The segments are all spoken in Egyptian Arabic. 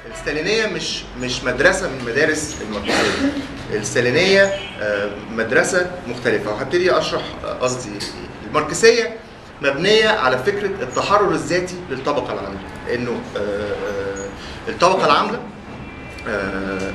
الستالينيه مش مش مدرسه من مدارس الماركسيه الستالينيه آه، مدرسه مختلفه وهبتدي اشرح آه، قصدي إيه. الماركسيه مبنيه على فكره التحرر الذاتي للطبقه العامله انه آه، آه، الطبقه العامله آه،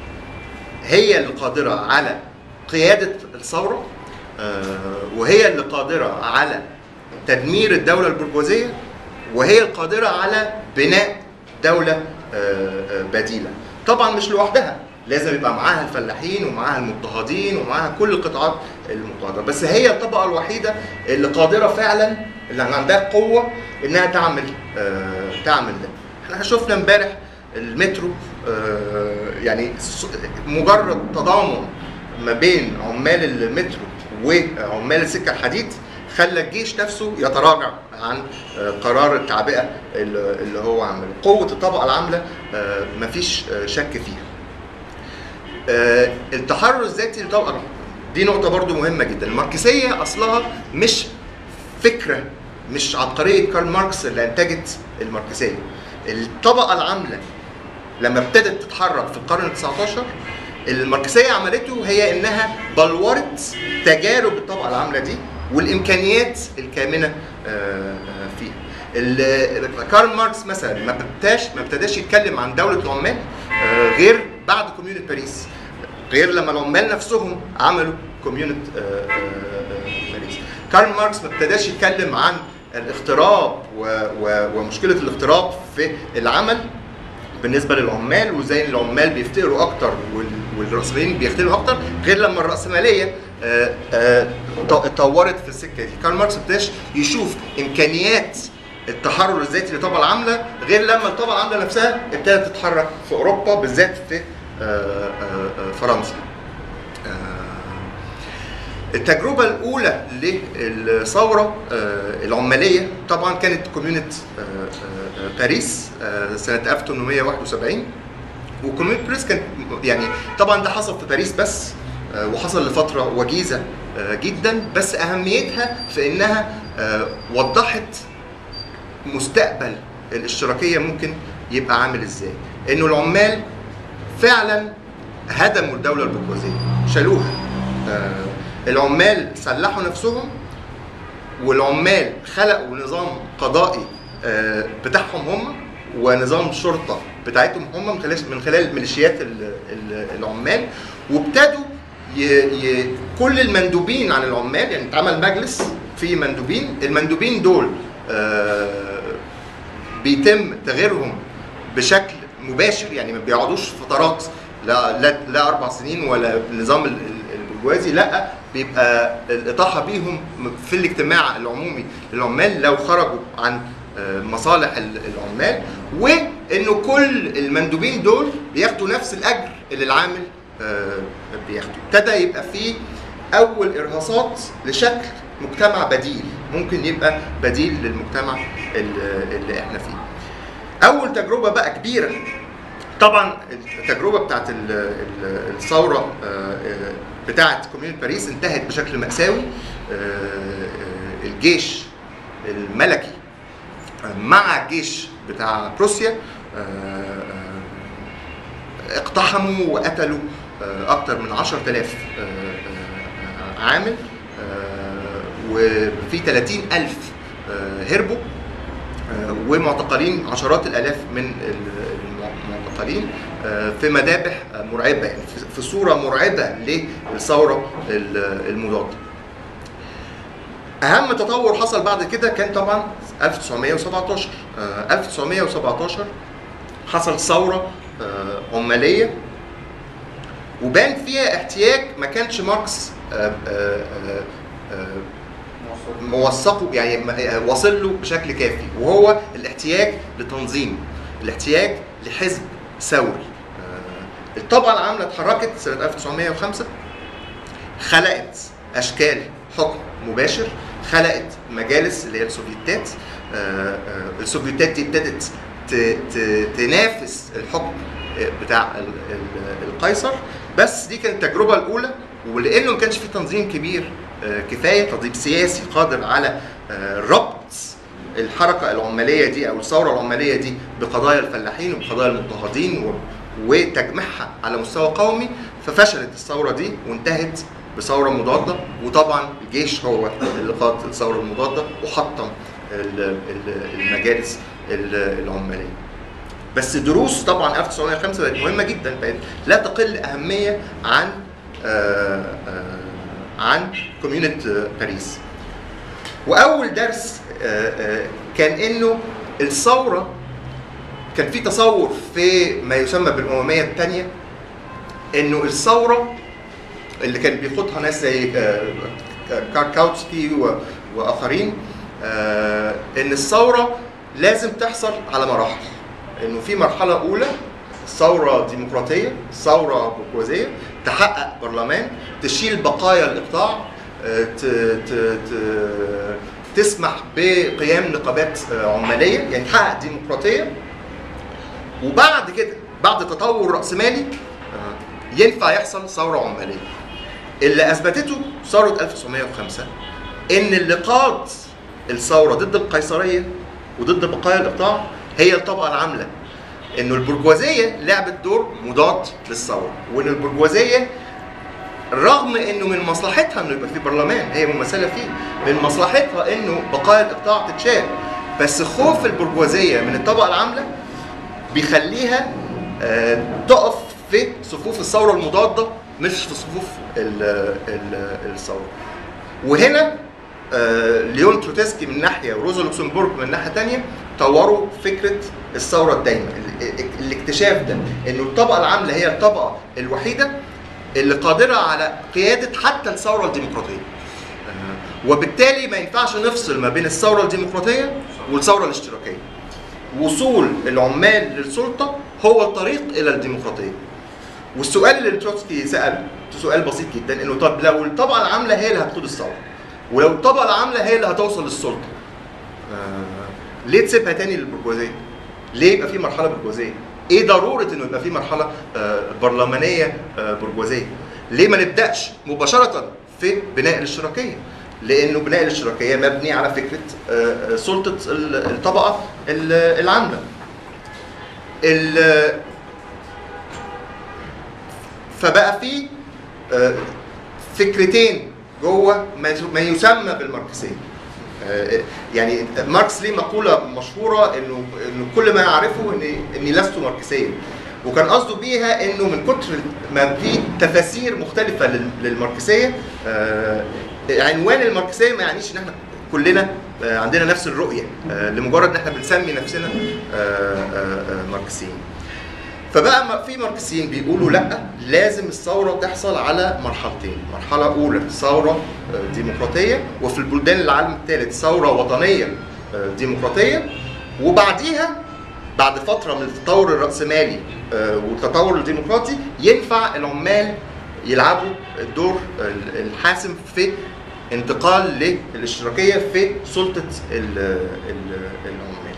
هي اللي قادره على قياده الثوره آه، وهي اللي قادره على تدمير الدوله البرجوازيه وهي القادره على بناء دوله آه، آه، بديله طبعا مش لوحدها لازم يبقى معاها الفلاحين ومعاها المضطهدين ومعاها كل القطاعات المضطهده بس هي الطبقه الوحيده اللي قادره فعلا اللي عندها قوه انها تعمل آه، تعمل ده احنا شفنا امبارح المترو آه، يعني س- مجرد تضامن ما بين عمال المترو وعمال السكه الحديد خلى الجيش نفسه يتراجع عن آه، قرار التعبئه اللي اللي هو عمله قوه الطبقه العامله آه، مفيش آه، شك فيها آه، التحرر الذاتي للطبقه العامله دي نقطه برضو مهمه جدا الماركسيه اصلها مش فكره مش عبقريه كارل ماركس اللي انتجت الماركسيه الطبقه العامله لما ابتدت تتحرك في القرن ال 19 الماركسيه عملته هي انها بلورت تجارب الطبقه العامله دي والامكانيات الكامنه آه، آه، فيها ال- كارل ماركس مثلا ما ابتداش ما ابتداش يتكلم عن دوله العمال آه، غير بعد كوميونة باريس غير لما العمال نفسهم عملوا كوميونة آه، آه، آه، باريس كارل ماركس ما ابتداش يتكلم عن الاغتراب و- و- ومشكله الاغتراب في العمل بالنسبه للعمال وازاي العمال بيفتقروا اكتر وال- والراسماليين بيختلوا اكتر غير لما الراسماليه آه، آه، ط- اتطورت في السكه دي كارل ماركس ابتداش يشوف امكانيات التحرر الذاتي للطبقه العامله غير لما الطبقه العامله نفسها ابتدت تتحرك في اوروبا بالذات في آه، آه، آه، فرنسا آه، التجربة الأولى للثورة آه، العمالية طبعا كانت كوميونة آه، آه، باريس آه، سنة 1871 وكوميونة باريس كانت يعني طبعا ده حصل في باريس بس آه، وحصل لفترة وجيزة آه، جدا بس أهميتها في إنها آه، وضحت مستقبل الاشتراكية ممكن يبقى عامل إزاي إنه العمال فعلا هدموا الدولة البرجوازية شالوها آه، العمال سلحوا نفسهم والعمال خلقوا نظام قضائي آه، بتاعهم هم ونظام شرطة بتاعتهم هم من خلال من خلال ميليشيات ال- ال- العمال وابتدوا ي... ي... كل المندوبين عن العمال يعني اتعمل مجلس فيه مندوبين المندوبين دول آه، بيتم تغييرهم بشكل مباشر يعني ما بيقعدوش فترات لا لا, لا اربع سنين ولا النظام ال- ال- البرجوازي لا بيبقى الاطاحه بيهم في الاجتماع العمومي للعمال لو خرجوا عن آه، مصالح ال- العمال وانه كل المندوبين دول بياخدوا نفس الاجر اللي العامل آه، بياخده ابتدى يبقى فيه اول ارهاصات لشكل مجتمع بديل ممكن يبقى بديل للمجتمع اللي اللي احنا فيه اول تجربه بقى كبيره طبعا التجربه بتاعت ال- ال- الثوره آه، آه، بتاعت كوميون باريس انتهت بشكل مأساوي آه، آه، الجيش الملكي آه، مع الجيش بتاع بروسيا آه، آه، اقتحموا وقتلوا آه، اكتر من 10000 آه، آه، عامل آه، وفي 30000 آه، هربوا آه، ومعتقلين عشرات الالاف من ال- المعتقلين آه، في مذابح آه، مرعبه يعني في- في صوره مرعبه للثوره ال- المضاده. اهم تطور حصل بعد كده كان طبعا 1917 آه، 1917 حصل ثوره آه، عماليه وبان فيها احتياج ما كانش ماركس آه، آه، آه، آه، موثقه يعني م- واصل له بشكل كافي وهو الاحتياج لتنظيم الاحتياج لحزب ثوري آه، الطبقه العامله اتحركت سنه 1905 خلقت اشكال حكم مباشر خلقت مجالس اللي هي السوفيتات آه، آه، السوفيتات دي ابتدت ت- ت- تنافس الحكم بتاع ال- ال- القيصر بس دي كانت التجربه الاولى ولانه ما كانش في تنظيم كبير آه، كفايه تنظيم سياسي قادر على آه، ربط الحركه العماليه دي او الثوره العماليه دي بقضايا الفلاحين وبقضايا المضطهدين و- وتجميعها على مستوى قومي ففشلت الثوره دي وانتهت بثوره مضاده وطبعا الجيش هو اللي قاد الثوره المضاده وحطم ال- ال- المجالس ال- العماليه. بس دروس طبعا 1905 بقت مهمه جدا بقت لا تقل اهميه عن آه، آه، عن كوميونة باريس. واول درس آه، آه، كان انه الثوره كان في تصور في ما يسمى بالامميه الثانيه انه الثوره اللي كان بيخوضها ناس زي آه، كاركاوتسكي و- واخرين آه، ان الثوره لازم تحصل على مراحل انه في مرحله اولى ثوره ديمقراطيه ثوره برجوازيه تحقق برلمان تشيل بقايا الاقطاع آه، ت- ت- ت- تسمح بقيام نقابات آه، عماليه يعني تحقق ديمقراطيه وبعد كده بعد تطور راسمالي آه، ينفع يحصل ثوره عماليه اللي اثبتته ثوره 1905 ان اللي قاد الثوره ضد القيصريه وضد بقايا الاقطاع هي الطبقه العامله انه البرجوازيه لعبت دور مضاد للثوره وان البرجوازيه رغم انه من مصلحتها انه يبقى في برلمان هي ممثله فيه من مصلحتها انه بقايا الاقطاع تتشال بس خوف البرجوازيه من الطبقه العامله بيخليها آه، تقف في صفوف الثوره المضاده مش في صفوف ال- ال- الثوره وهنا آه، ليون تروتسكي من ناحيه وروزا لوكسمبورغ من ناحيه تانية طوروا فكره الثوره الدايمه ال- ال- الاكتشاف ده انه الطبقه العامله هي الطبقه الوحيده اللي قادره على قياده حتى الثوره الديمقراطيه آه، وبالتالي ما ينفعش نفصل ما بين الثوره الديمقراطيه والثوره الاشتراكيه وصول العمال للسلطه هو الطريق الى الديمقراطيه والسؤال اللي تروتسكي سال سؤال بسيط جدا انه طب لو الطبقه العامله هي اللي هتقود الثوره ولو الطبقه العامله هي اللي هتوصل للسلطه آه ليه تسيبها تاني للبرجوازيه؟ ليه يبقى في مرحله برجوازيه؟ ايه ضروره انه يبقى في مرحله آه برلمانيه آه برجوازيه؟ ليه ما نبداش مباشره في بناء الاشتراكيه؟ لانه بناء الاشتراكيه مبني على فكره آه آه، سلطه ال- الطبقه ال- العامله. ال- فبقى في آه، فكرتين جوه ما ما يسمى بالماركسيه آه، يعني ماركس ليه مقوله مشهوره انه انه كل ما يعرفه اني اني لست ماركسيا وكان قصده بيها انه من كتر ما في تفاسير مختلفه لل- للماركسيه آه، عنوان الماركسيه ما يعنيش ان احنا كلنا آه، عندنا نفس الرؤيه آه، لمجرد ان احنا بنسمي نفسنا آه، آه، آه، ماركسيين فبقى م- في ماركسيين بيقولوا لا لازم الثوره تحصل على مرحلتين، مرحله اولى ثوره آه، ديمقراطيه وفي البلدان العالم الثالث ثوره وطنيه آه، ديمقراطيه وبعديها بعد فتره من التطور الراسمالي آه، والتطور الديمقراطي ينفع العمال يلعبوا الدور ال- الحاسم في انتقال للاشتراكيه في سلطه ال- ال- العمال.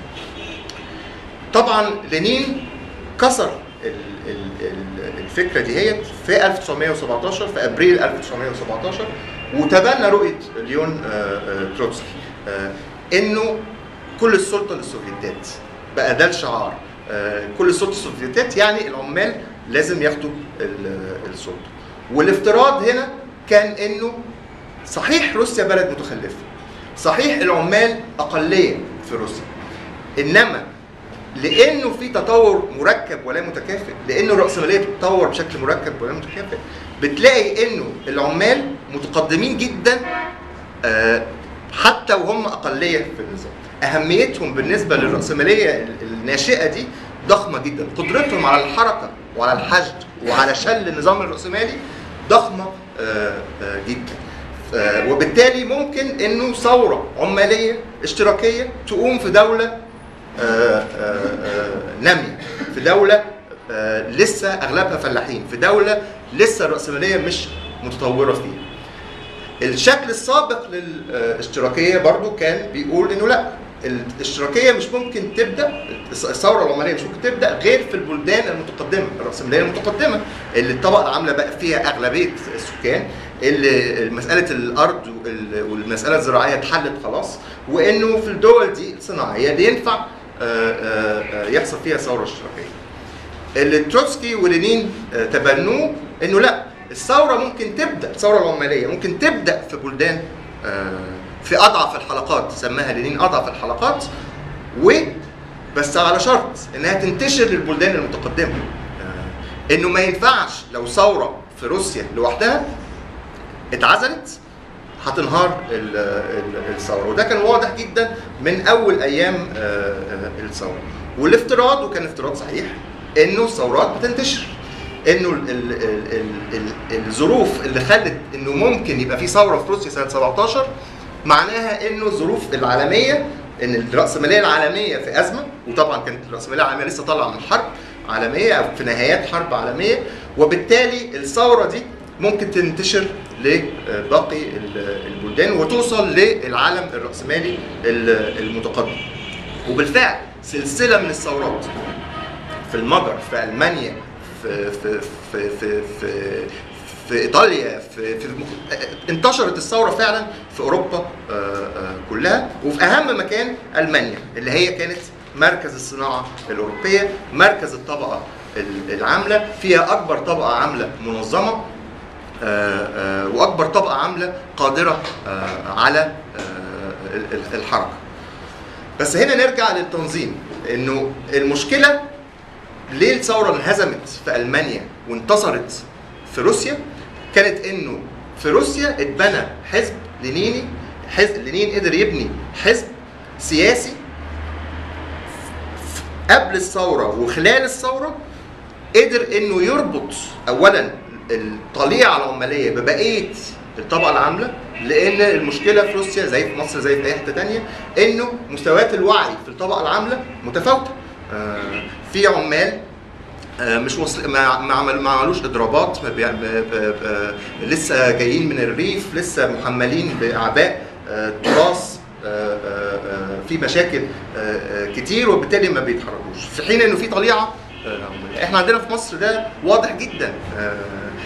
طبعا لينين كسر ال- ال- ال- الفكره دي هي في 1917 في ابريل 1917 وتبنى رؤيه ليون آه، آه، تروتسكي آه، انه كل السلطه للسوفيتات بقى ده الشعار آه، كل السلطه للسوفيتات يعني العمال لازم ياخدوا ال- السلطه والافتراض هنا كان انه صحيح روسيا بلد متخلفه صحيح العمال اقليه في روسيا انما لانه في تطور مركب ولا متكافئ لانه الراسماليه بتتطور بشكل مركب ولا متكافئ بتلاقي انه العمال متقدمين جدا آه، حتى وهم اقليه في النظام اهميتهم بالنسبه للراسماليه الناشئه دي ضخمه جدا قدرتهم على الحركه وعلى الحشد وعلى شل النظام الراسمالي ضخمه آه، آه، جدا آه، وبالتالي ممكن انه ثوره عماليه اشتراكيه تقوم في دوله آه، آه، آه، ناميه في دوله آه، لسه اغلبها فلاحين في دوله لسه الراسماليه مش متطوره فيها الشكل السابق للاشتراكيه برضو كان بيقول انه لا الاشتراكيه مش ممكن تبدا الثوره العماليه مش ممكن تبدا غير في البلدان المتقدمه الراسماليه المتقدمه اللي الطبقه العامله بقى فيها اغلبيه السكان اللي مساله الارض وال- والمساله الزراعيه اتحلت خلاص وانه في الدول دي الصناعيه اللي ينفع آه، آه، آه، يحصل فيها ثوره اشتراكيه. اللي تروتسكي ولينين آه، تبنوه انه لا الثوره ممكن تبدا الثوره العماليه ممكن تبدا في بلدان آه، في اضعف الحلقات سماها لينين اضعف الحلقات و بس على شرط انها تنتشر للبلدان المتقدمه آه، انه ما ينفعش لو ثوره في روسيا لوحدها اتعزلت هتنهار ال- ال- الثوره وده كان واضح جدا من اول ايام آه، آه، الثوره والافتراض وكان افتراض صحيح انه الثورات بتنتشر انه ال ال ال ال ال الظروف اللي خلت انه ممكن يبقى في ثوره في روسيا سنه 17 معناها انه الظروف العالميه ان الراسماليه العالميه في ازمه وطبعا كانت الراسماليه العالميه لسه طالعه من حرب عالميه او في نهايات حرب عالميه وبالتالي الثوره دي ممكن تنتشر لباقي ال- البلدان وتوصل للعالم الراسمالي ال- المتقدم وبالفعل سلسله من الثورات في المجر في المانيا في في في في في, في ايطاليا في, في انتشرت الثوره فعلا في اوروبا آه، آه، كلها وفي اهم مكان المانيا اللي هي كانت مركز الصناعه الاوروبيه مركز الطبقه ال- العامله فيها اكبر طبقه عامله منظمه آه، آه، واكبر طبقه عامله قادره آه، على آه، ال- ال- الحركه بس هنا نرجع للتنظيم انه المشكله ليه الثوره انهزمت في المانيا وانتصرت في روسيا كانت انه في روسيا اتبنى حزب لينيني حزب لينين قدر يبني حزب سياسي قبل الثوره وخلال الثوره قدر انه يربط اولا الطليعه العماليه ببقيه الطبقه العامله لان المشكله في روسيا زي في مصر زي في اي حته تانية انه مستويات الوعي في الطبقه العامله متفاوته آه، في عمال آه، مش وصل ما ما عمل ما عملوش اضرابات ما بيع- ب- ب- ب- لسه جايين من الريف لسه محملين باعباء آه، تراث آه، آه، آه، في مشاكل آه، آه، كتير وبالتالي ما بيتحركوش في حين انه في طليعه آه، عمالية. احنا عندنا في مصر ده واضح جدا آه،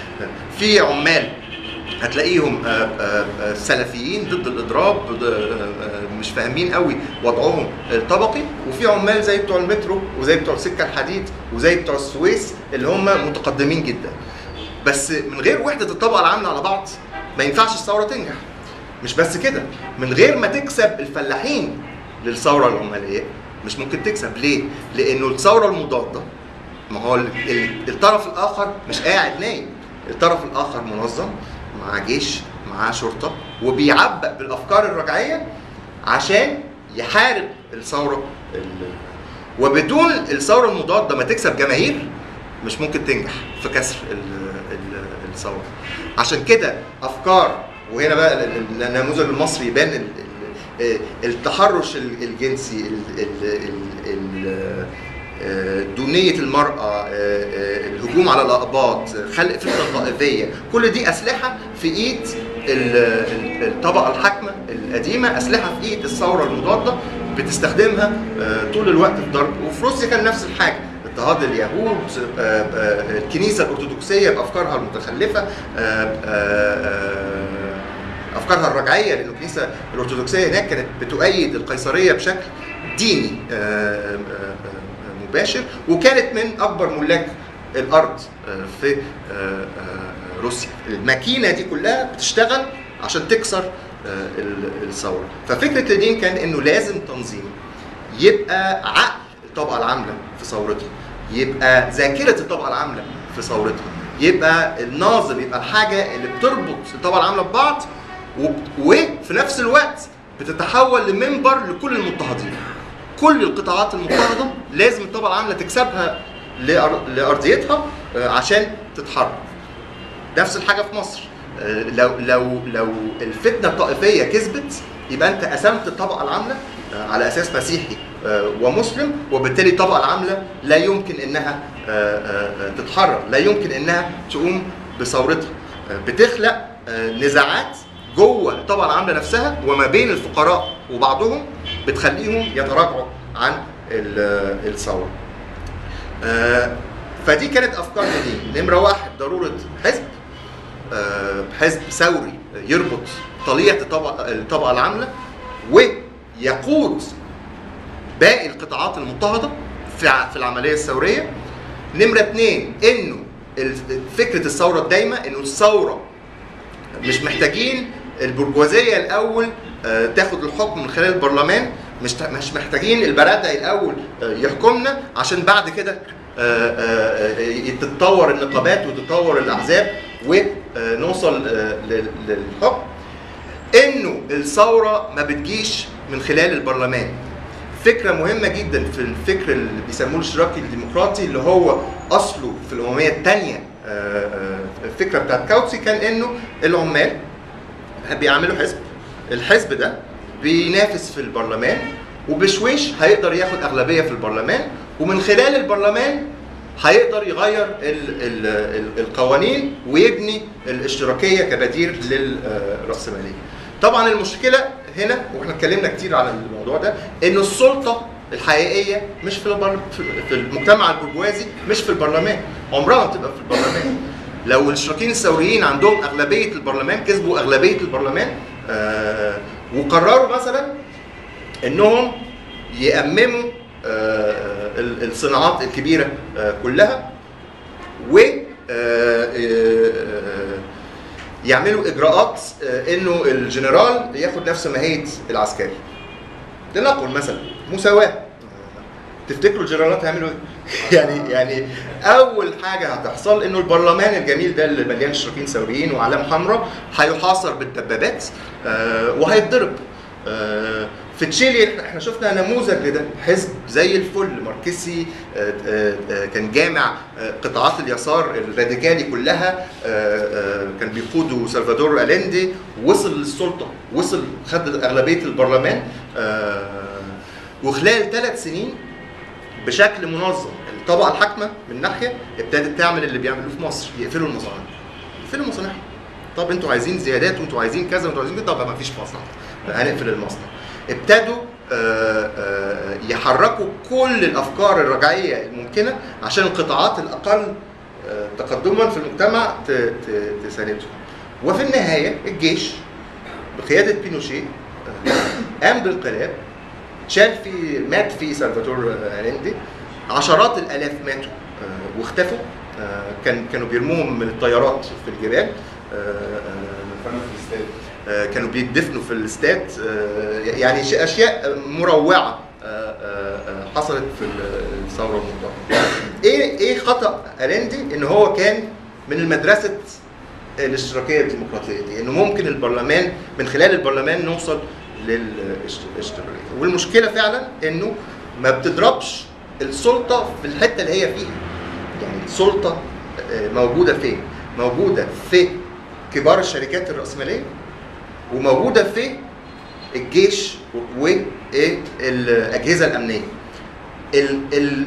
في عمال هتلاقيهم آه، آه، آه، سلفيين ضد الاضراب ضد- آه، آه، مش فاهمين قوي وضعهم الطبقي وفي عمال زي بتوع المترو وزي بتوع السكه الحديد وزي بتوع السويس اللي هم متقدمين جدا بس من غير وحده الطبقه العامله على بعض ما ينفعش الثوره تنجح مش بس كده من غير ما تكسب الفلاحين للثوره العماليه مش ممكن تكسب ليه؟ لانه الثوره المضاده ما هو ال- ال- الطرف الاخر مش قاعد نايم الطرف الاخر منظم مع جيش معاه شرطه وبيعبأ بالافكار الرجعيه عشان يحارب الثوره ال- وبدون الثوره المضاده ما تكسب جماهير مش ممكن تنجح في كسر ال- ال- الثوره عشان كده افكار وهنا بقى ال- ال- النموذج المصري يبان ال- ال- التحرش ال- الجنسي ال- ال- ال- ال- آه، دونية المرأة آه، آه، الهجوم على الأقباط خلق فتنة طائفية كل دي أسلحة في إيد ال- ال- الطبقة الحاكمة القديمة أسلحة في إيد الثورة المضادة بتستخدمها آه، طول الوقت في ضرب وفي روسيا كان نفس الحاجة اضطهاد اليهود آه، آه، الكنيسة الأرثوذكسية بأفكارها المتخلفة آه، آه، آه، افكارها الرجعيه لان الكنيسه الارثوذكسيه هناك كانت بتؤيد القيصريه بشكل ديني آه، آه، آه، مباشر وكانت من اكبر ملاك الارض آه، في آه، آه، روسيا الماكينه دي كلها بتشتغل عشان تكسر آه، ال- الثوره ففكره لينين كان انه لازم تنظيم يبقى عقل الطبقه العامله في ثورتها يبقى ذاكره الطبقه العامله في ثورتها يبقى الناظم يبقى الحاجه اللي بتربط الطبقه العامله ببعض وب- وفي نفس الوقت بتتحول لمنبر لكل المضطهدين كل القطاعات المضطهده لازم الطبقه العامله تكسبها لأر- لارضيتها آه، عشان تتحرك نفس الحاجه في مصر آه، لو لو لو الفتنه الطائفيه كسبت يبقى انت قسمت الطبقه العامله آه، على اساس مسيحي آه، ومسلم وبالتالي الطبقه العامله لا يمكن انها آه، آه، آه، تتحرر لا يمكن انها تقوم بثورتها آه، بتخلق آه، نزاعات جوه الطبقه العامله نفسها وما بين الفقراء وبعضهم بتخليهم يتراجعوا عن ال- الثوره. آه، فدي كانت افكار لنين نمره واحد ضروره حزب آه، حزب ثوري يربط طليعه الطبقه الطبقه العامله ويقود باقي القطاعات المضطهده في ع- في العمليه الثوريه نمره اثنين انه ال- فكره الثوره الدايمه انه الثوره مش محتاجين البرجوازيه الاول آه، تاخد الحكم من خلال البرلمان مش ت- مش محتاجين البرادعي الاول آه، يحكمنا عشان بعد كده آه، آه، آه، تتطور النقابات وتتطور الاحزاب ونوصل آه، لل- للحكم انه الثوره ما بتجيش من خلال البرلمان فكره مهمه جدا في الفكر اللي بيسموه الاشتراكي الديمقراطي اللي هو اصله في الامميه الثانيه الفكره بتاعت كاوتسي كان انه العمال بيعملوا حزب الحزب ده بينافس في البرلمان وبشويش هيقدر ياخد اغلبيه في البرلمان ومن خلال البرلمان هيقدر يغير ال ال ال القوانين ويبني الاشتراكيه كبديل للراسماليه. طبعا المشكله هنا واحنا اتكلمنا كتير على الموضوع ده ان السلطه الحقيقيه مش في البر... في- في المجتمع البرجوازي مش في البرلمان عمرها ما بتبقى في البرلمان لو الاشتراكيين الثوريين عندهم اغلبيه البرلمان كسبوا اغلبيه البرلمان آه وقرروا مثلا انهم يأمموا آه، ال- الصناعات الكبيره آه، كلها و آه، آه، يعملوا اجراءات آه، انه الجنرال ياخد نفس ماهيه العسكري لنقل مثلا مساواه تفتكروا الجنرالات هيعملوا ايه؟ يعني يعني اول حاجه هتحصل انه البرلمان الجميل ده اللي مليان اشتراكيين ثوريين واعلام حمراء هيحاصر بالدبابات آه، وهيتضرب آه، في تشيلي احنا شفنا نموذج لده حزب زي الفل ماركسي آه، آه، آه، كان جامع آه، قطاعات اليسار الراديكالي كلها آه، آه، كان بيقوده سلفادور اليندي وصل للسلطه وصل خد اغلبيه البرلمان آه، وخلال ثلاث سنين بشكل منظم الطبقه الحاكمه من ناحيه ابتدت تعمل اللي بيعملوه في مصر يقفلوا المصانع يقفلوا المصانع طب انتوا عايزين زيادات وانتوا عايزين كذا وانتوا عايزين كده طب ما فيش مصنع هنقفل المصنع ابتدوا آه، آه، يحركوا كل الافكار الرجعيه الممكنه عشان القطاعات الاقل آه، تقدما في المجتمع ت- ت- تساندهم وفي النهايه الجيش بقياده بينوشيه آه، قام بانقلاب شال في مات في سلفاتور الاندي عشرات الالاف ماتوا آه، واختفوا آه، كان كانوا بيرموهم من الطيارات في الجبال آه، آه، آه، كانوا بيدفنوا في الاستاد آه، يعني ش- اشياء مروعه آه، آه، آه، حصلت في الثوره المضاده. ايه ايه خطا الاندي ان هو كان من مدرسه الاشتراكيه الديمقراطيه دي انه ممكن البرلمان من خلال البرلمان نوصل للاشتراكيه والمشكله فعلا انه ما بتضربش السلطه في الحته اللي هي فيها يعني السلطه آه، موجوده فين؟ موجوده في كبار الشركات الراسماليه وموجوده في الجيش والاجهزه الامنيه ال ال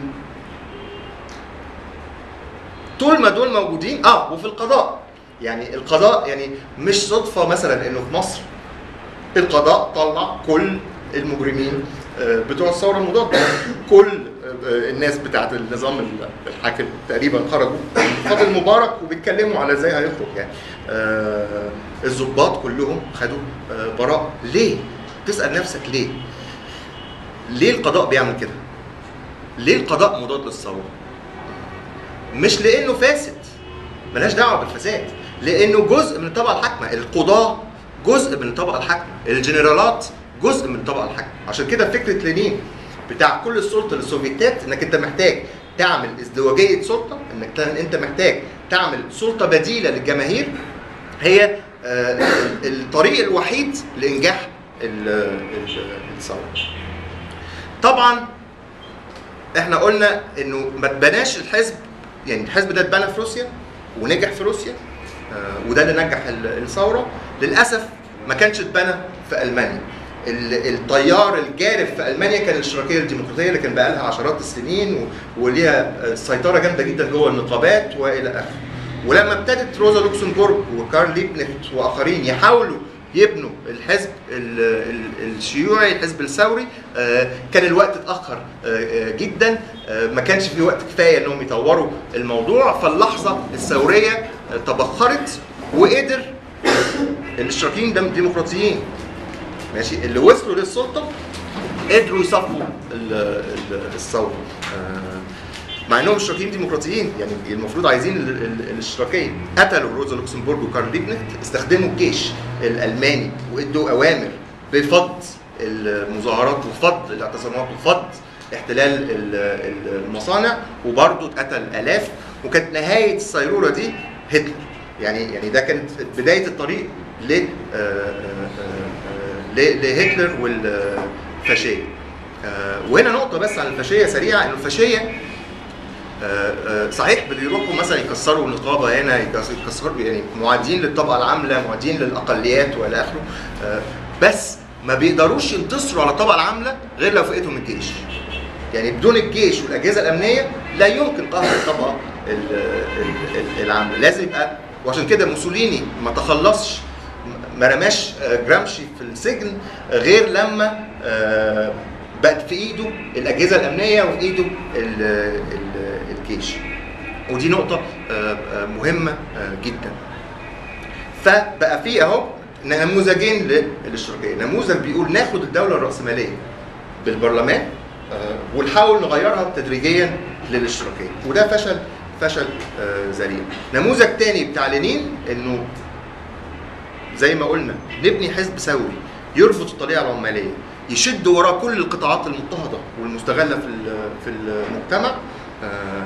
طول ما دول موجودين اه وفي القضاء يعني القضاء يعني مش صدفه مثلا انه في مصر القضاء طلع كل المجرمين آه، بتوع الثوره المضاده كل آه، الناس بتاعت النظام الحاكم تقريبا خرجوا فاضل مبارك وبيتكلموا على ازاي هيخرج يعني آه، الضباط كلهم خدوا آه، براءه ليه؟ تسال نفسك ليه؟ ليه القضاء بيعمل كده؟ ليه القضاء مضاد للثوره؟ مش لانه فاسد ملهاش دعوه بالفساد لانه جزء من الطبقه الحاكمه القضاه جزء من الطبقه الحاكمه الجنرالات جزء من الطبقه الحاكمه عشان كده فكره لينين بتاع كل السلطه للسوفيتات انك انت محتاج تعمل ازدواجيه سلطه انك ت- انت محتاج تعمل سلطه بديله للجماهير هي آه، الطريق الوحيد لانجاح ال- ال- الثوره طبعا احنا قلنا انه ما اتبناش الحزب يعني الحزب ده اتبنى في روسيا ونجح في روسيا آه، وده اللي نجح ال- الثوره للاسف ما كانش اتبنى في المانيا ال- التيار الجارف في المانيا كان الاشتراكيه الديمقراطيه اللي كان بقى لها عشرات السنين و- وليها آه، سيطره جامده جدا جوه النقابات والى اخره ولما ابتدت روزا لوكسمبورغ وكارل ليبنخت واخرين يحاولوا يبنوا الحزب ال- ال- الشيوعي الحزب الثوري آه، كان الوقت اتاخر آه، آه، جدا آه، ما كانش في وقت كفايه انهم يطوروا الموضوع فاللحظه الثوريه آه، تبخرت وقدر الاشتراكيين دم- ديمقراطيين ماشي اللي وصلوا للسلطه قدروا يصفوا ال- ال- الثوره آه، مع انهم اشتراكيين ديمقراطيين يعني المفروض عايزين ال- ال- الاشتراكيه قتلوا روزا لوكسمبورج وكارل ليبنهت استخدموا الجيش الالماني وادوا اوامر بفض المظاهرات وفض الاعتصامات وفض احتلال ال- المصانع وبرضه اتقتل الاف وكانت نهايه الصيروره دي هتلر يعني يعني ده كانت بدايه الطريق ل آه، آه، آه، ل- لهتلر والفاشيه آه، وهنا نقطه بس عن الفاشيه سريعه ان الفاشيه آه، آه، صحيح بيروحوا مثلا يكسروا النقابه هنا يكس- يكسروا يعني معادين للطبقه العامله معادين للاقليات والى اخره آه، بس ما بيقدروش ينتصروا على الطبقه العامله غير لو فئتهم الجيش يعني بدون الجيش والاجهزه الامنيه لا يمكن قهر الطبقه ال- ال- ال- العامله لازم يبقى وعشان كده موسوليني ما تخلصش ما رماش آه، جرامشي في السجن غير لما آه، بقت في ايده الاجهزه الامنيه وفي ايده ال- ال- الجيش ودي نقطه آه، آه، مهمه آه، جدا فبقى في اهو نموذجين للاشتراكيه نموذج بيقول ناخد الدوله الراسماليه بالبرلمان آه، ونحاول نغيرها تدريجيا للاشتراكيه وده فشل فشل آه، ذريع نموذج تاني بتاع لينين انه زي ما قلنا نبني حزب ثوري يربط الطليعه العماليه يشد وراه كل القطاعات المضطهده والمستغله في ال- في المجتمع آه،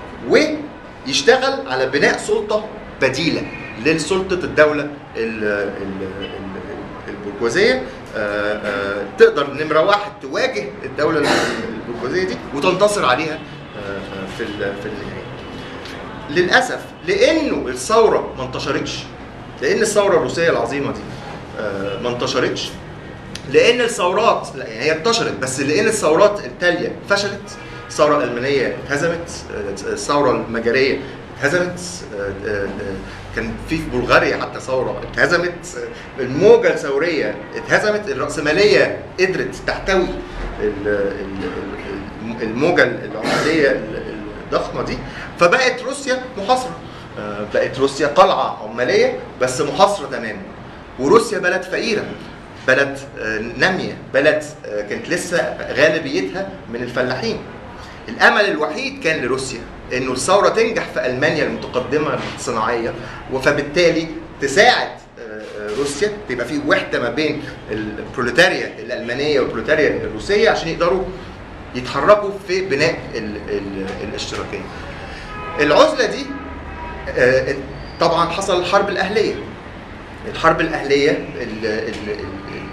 ويشتغل على بناء سلطه بديله لسلطه الدوله ال- ال- ال- البرجوازيه آه، آه، تقدر نمره واحد تواجه الدوله البرجوازيه دي وتنتصر عليها آه، آه، في ال- في النهايه. للاسف لانه الثوره ما انتشرتش لان الثوره الروسيه العظيمه دي آه، ما انتشرتش لان الثورات لا يعني هي انتشرت بس لان الثورات التاليه فشلت الثوره الالمانيه اتهزمت آه، الثوره المجريه اتهزمت آه، آه، آه، كان في في بلغاريا حتى ثوره اتهزمت آه، الموجه الثوريه اتهزمت الراسماليه قدرت تحتوي ال- ال- ال- الموجه العماليه الضخمه دي فبقت روسيا محاصره آه، بقت روسيا قلعه عماليه بس محاصره تماما وروسيا بلد فقيره بلد آه، ناميه بلد آه، كانت لسه غالبيتها من الفلاحين الامل الوحيد كان لروسيا انه الثوره تنجح في المانيا المتقدمه الصناعيه فبالتالي تساعد آه، آه، روسيا تبقى في وحده ما بين البروليتاريا الالمانيه والبروليتاريا الروسيه عشان يقدروا يتحركوا في بناء ال ال الاشتراكيه. العزله دي آه، طبعا حصل الحرب الاهليه. الحرب الاهليه ال- ال- ال-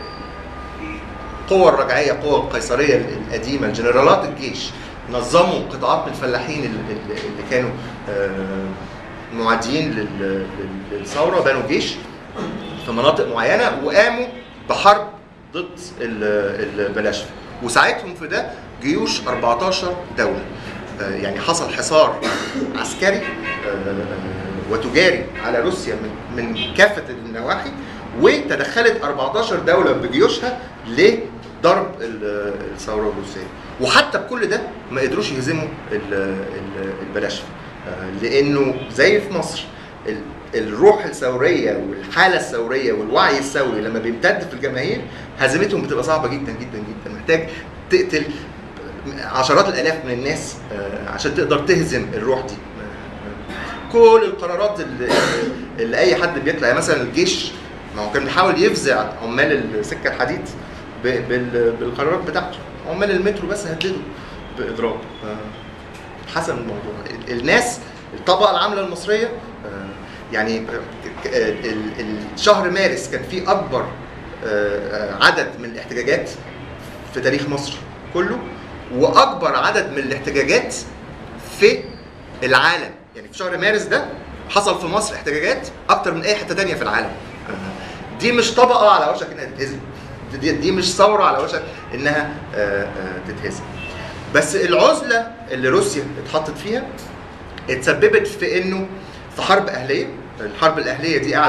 القوى الرجعيه القوى القيصريه القديمه الجنرالات الجيش نظموا قطاعات من الفلاحين ال- ال- اللي كانوا آه، معادين لل- لل- للثوره بنوا جيش في مناطق معينه وقاموا بحرب ضد ال- البلاشفه وساعدهم في ده جيوش 14 دوله آه، يعني حصل حصار عسكري آه، وتجاري على روسيا من من كافه النواحي وتدخلت 14 دوله بجيوشها لضرب ال- الثوره الروسيه وحتى بكل ده ما قدروش يهزموا ال- ال- البلاشفه آه، لانه زي في مصر ال- الروح الثوريه والحاله الثوريه والوعي الثوري لما بيمتد في الجماهير هزيمتهم بتبقى صعبه جدا جدا جدا محتاج تقتل عشرات الالاف من الناس آه، عشان تقدر تهزم الروح دي آه، كل القرارات اللي, اللي اي حد بيطلع يعني مثلا الجيش ما هو كان بيحاول يفزع عمال السكه الحديد ب- بال- بالقرارات بتاعته عمال المترو بس هددوا باضراب آه، حسم الموضوع ال- الناس الطبقه العامله المصريه آه، يعني ك- ك- ال- ال- شهر مارس كان في اكبر آه، آه، عدد من الاحتجاجات في تاريخ مصر كله واكبر عدد من الاحتجاجات في العالم يعني في شهر مارس ده حصل في مصر احتجاجات اكتر من اي حته تانية في العالم آه، دي مش طبقه على وشك انها تتهزم دي, دي مش ثوره على وشك انها آه، آه، تتهزم بس العزله اللي روسيا اتحطت فيها اتسببت في انه في حرب اهليه الحرب الاهليه دي قعدت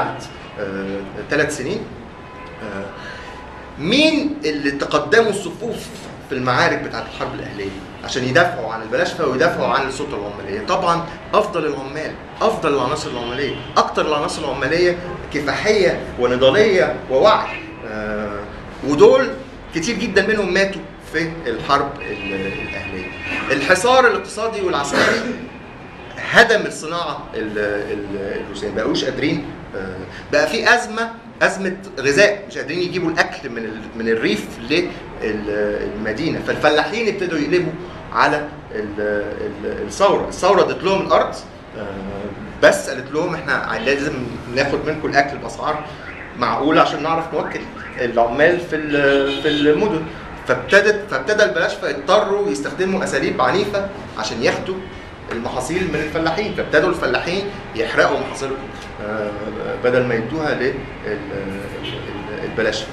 ثلاث سنين آه، مين اللي تقدموا الصفوف في المعارك بتاعت الحرب الاهليه عشان يدافعوا عن البلاشفه ويدافعوا عن السلطه العماليه طبعا افضل العمال افضل العناصر العماليه اكتر العناصر العماليه كفاحيه ونضاليه ووعي آه، ودول كتير جدا منهم ماتوا في الحرب ال- الاهليه الحصار الاقتصادي والعسكري هدم الصناعه ال- ال- الروسيه ما بقوش قادرين آه، بقى في ازمه ازمه غذاء مش قادرين يجيبوا الاكل من ال- من الريف للمدينه فالفلاحين ابتدوا يقلبوا على ال- ال- الثوره الثوره ادت لهم الارض آه، بس قالت لهم احنا لازم ناخد منكم الاكل باسعار معقوله عشان نعرف نوكل العمال في ال- في المدن فابتدت فابتدى البلاشفه يضطروا يستخدموا اساليب عنيفه عشان ياخدوا المحاصيل من الفلاحين فابتدوا الفلاحين يحرقوا محاصيلهم آه، بدل ما يدوها للبلاشفه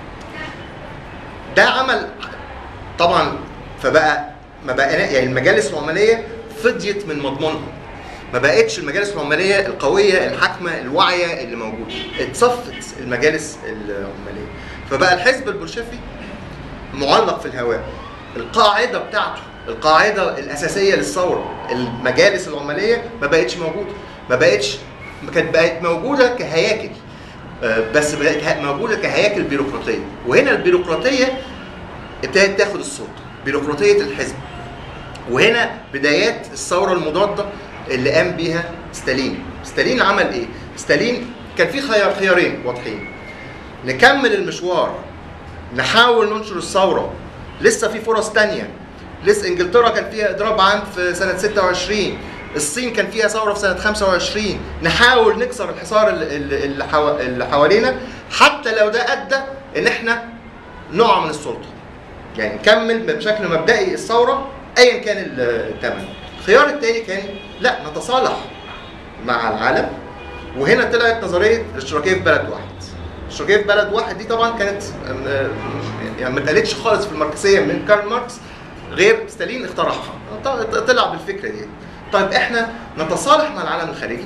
ده عمل طبعا فبقى ما بقى يعني المجالس العماليه فضيت من مضمونها ما بقتش المجالس العماليه القويه الحاكمه الواعيه اللي موجوده اتصفت المجالس العماليه فبقى الحزب البولشفي معلق في الهواء القاعده بتاعته القاعده الاساسيه للثوره المجالس العماليه ما بقتش موجوده ما بقتش كانت بقت موجوده كهياكل آه، بس بقت ه- موجوده كهياكل بيروقراطيه وهنا البيروقراطيه ابتدت تاخد السلطه بيروقراطيه الحزب وهنا بدايات الثوره المضاده اللي قام بيها ستالين ستالين عمل ايه ستالين كان في خيار خيارين واضحين نكمل المشوار نحاول ننشر الثوره لسه في فرص تانية لسه انجلترا كان فيها اضراب عام في سنه 26 الصين كان فيها ثوره في سنه 25 نحاول نكسر الحصار اللي- اللي اللي حوا- اللي حوالينا حتى لو ده ادى ان احنا نقع من السلطه يعني نكمل بشكل مبدئي الثوره ايا كان الثمن الخيار الثاني كان لا نتصالح مع العالم وهنا طلعت نظريه الاشتراكيه في بلد واحد الاشتراكيه في بلد واحد دي طبعا كانت أم، يعني ما اتقالتش خالص في الماركسيه من كارل ماركس غير ستالين اخترعها ط- طلع بالفكره دي طيب احنا نتصالح مع العالم الخارجي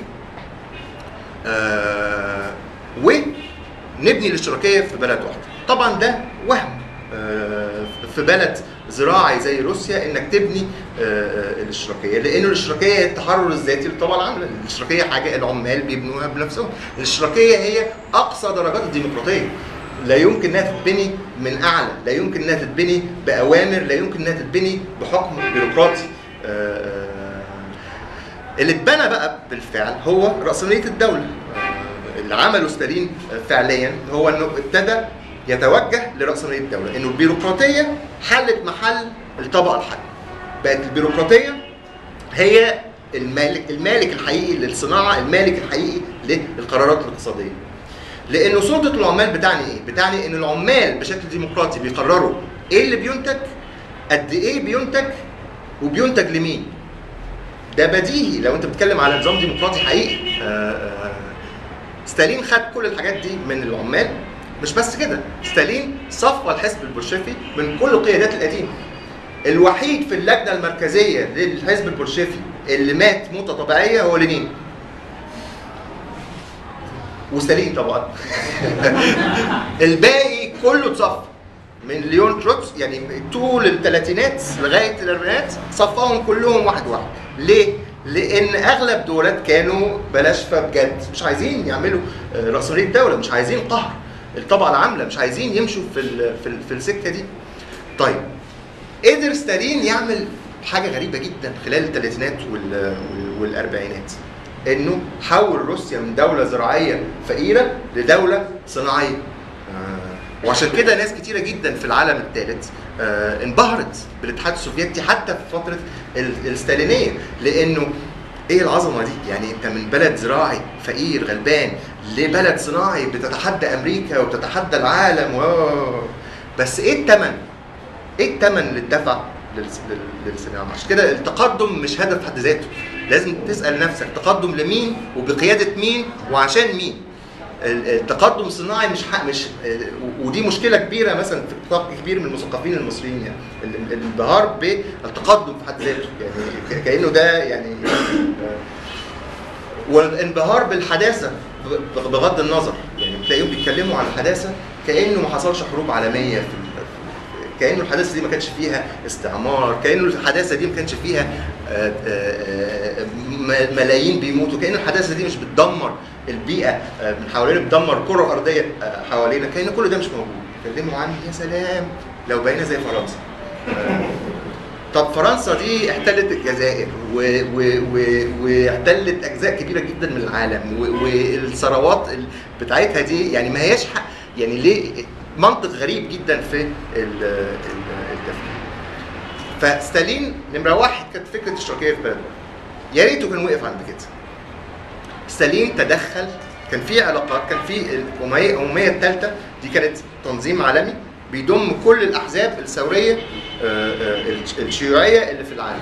آه ونبني الاشتراكيه في بلد واحده طبعا ده وهم آه في بلد زراعي زي روسيا انك تبني آه الاشتراكيه لانه الاشتراكيه هي التحرر الذاتي للطبقه العامله الاشتراكيه حاجه العمال بيبنوها بنفسهم الاشتراكيه هي اقصى درجات الديمقراطيه لا يمكن انها تتبني من اعلى لا يمكن انها تتبني باوامر لا يمكن انها تتبني بحكم بيروقراطي آه، آه، اللي اتبنى بقى بالفعل هو رأسمالية الدولة آه، اللي عمله ستالين آه، فعليا هو انه ابتدى يتوجه لرأسمالية الدولة انه البيروقراطية حلت محل الطبقة الحاكمة بقت البيروقراطية هي المالك المالك الحقيقي للصناعة المالك الحقيقي للقرارات الاقتصادية لانه سلطه العمال بتعني ايه؟ بتعني ان العمال بشكل ديمقراطي بيقرروا ايه اللي بينتج قد ايه بينتج وبينتج لمين ده بديهي لو انت بتتكلم على نظام ديمقراطي حقيقي آه، آه، ستالين خد كل الحاجات دي من العمال مش بس كده ستالين صفى الحزب البولشفي من كل القيادات القديمه الوحيد في اللجنه المركزيه للحزب البولشفي اللي مات موته طبيعيه هو لينين وستالين طبعا الباقي كله اتصفى من ليون تروتس يعني طول الثلاثينات لغايه الاربعينات صفاهم كلهم واحد واحد ليه؟ لان اغلب دولات كانوا بلاشفه بجد مش عايزين يعملوا آه، راسماليه دوله مش عايزين قهر الطبقه العامله مش عايزين يمشوا في ال- في, ال- في السكه دي طيب قدر ستالين يعمل حاجه غريبه جدا خلال الثلاثينات وال- وال- والاربعينات انه حول روسيا من دوله زراعيه فقيره لدوله صناعيه آه، وعشان كده ناس كتيره جدا في العالم الثالث آه، انبهرت بالاتحاد السوفيتي حتى في فتره ال- الستالينيه لانه ايه العظمه دي؟ يعني انت من بلد زراعي فقير غلبان لبلد صناعي بتتحدى امريكا وبتتحدى العالم و بس ايه الثمن؟ ايه الثمن اللي اتدفع للس- لل- للصناعه؟ عشان كده التقدم مش هدف في حد ذاته، لازم تسال نفسك تقدم لمين وبقياده مين وعشان مين؟ ال- التقدم الصناعي مش حق مش آه، ودي مشكله كبيره مثلا في نطاق كبير من المثقفين المصريين يعني ال- ال- الانبهار بالتقدم في حد ذاته يعني ك- كانه ده يعني آه، والانبهار بالحداثه ب- بغض النظر يعني بتلاقيهم بيتكلموا عن الحداثه كانه ما حصلش حروب عالميه في ال- كانه الحداثه دي ما كانش فيها استعمار كانه الحداثه دي ما كانش فيها آه، آه، آه، م- ملايين بيموتوا كان الحداثه دي مش بتدمر البيئه آه، من حوالينا بتدمر الكره الارضيه آه، حوالينا كان كل ده مش موجود اتكلموا عن يا سلام لو بقينا زي فرنسا آه، طب فرنسا دي احتلت الجزائر و- و- و- واحتلت اجزاء كبيره جدا من العالم و- والثروات ال- بتاعتها دي يعني ما هياش حق يعني ليه منطق غريب جدا في ال- ال- التفكير فستالين نمره واحد كانت فكره الاشتراكيه في بلده يا ريته كان وقف عند كده ستالين تدخل كان في علاقات كان في الامويه الامويه الثالثه دي كانت تنظيم عالمي بيضم كل الاحزاب الثوريه آه، آه، الش- الشيوعيه اللي في العالم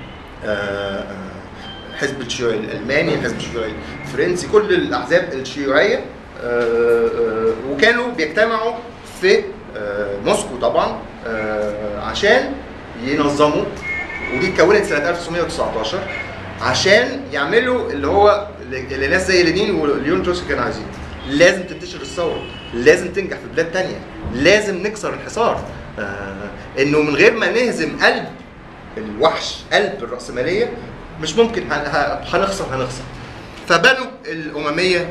آه، آه، حزب الشيوعي الالماني الحزب الشيوعي الفرنسي كل الاحزاب الشيوعيه آه، آه، وكانوا بيجتمعوا في آه، موسكو طبعا آه، عشان ينظموا ودي اتكونت سنه 1919 عشان يعملوا اللي هو اللي ناس زي لينين وليون تروتسكي كانوا عايزينه لازم تنتشر الثوره لازم تنجح في بلاد تانية لازم نكسر الحصار آه انه من غير ما نهزم قلب الوحش قلب الرأسمالية مش ممكن هن- ه- هنخسر هنخسر فبنوا الأممية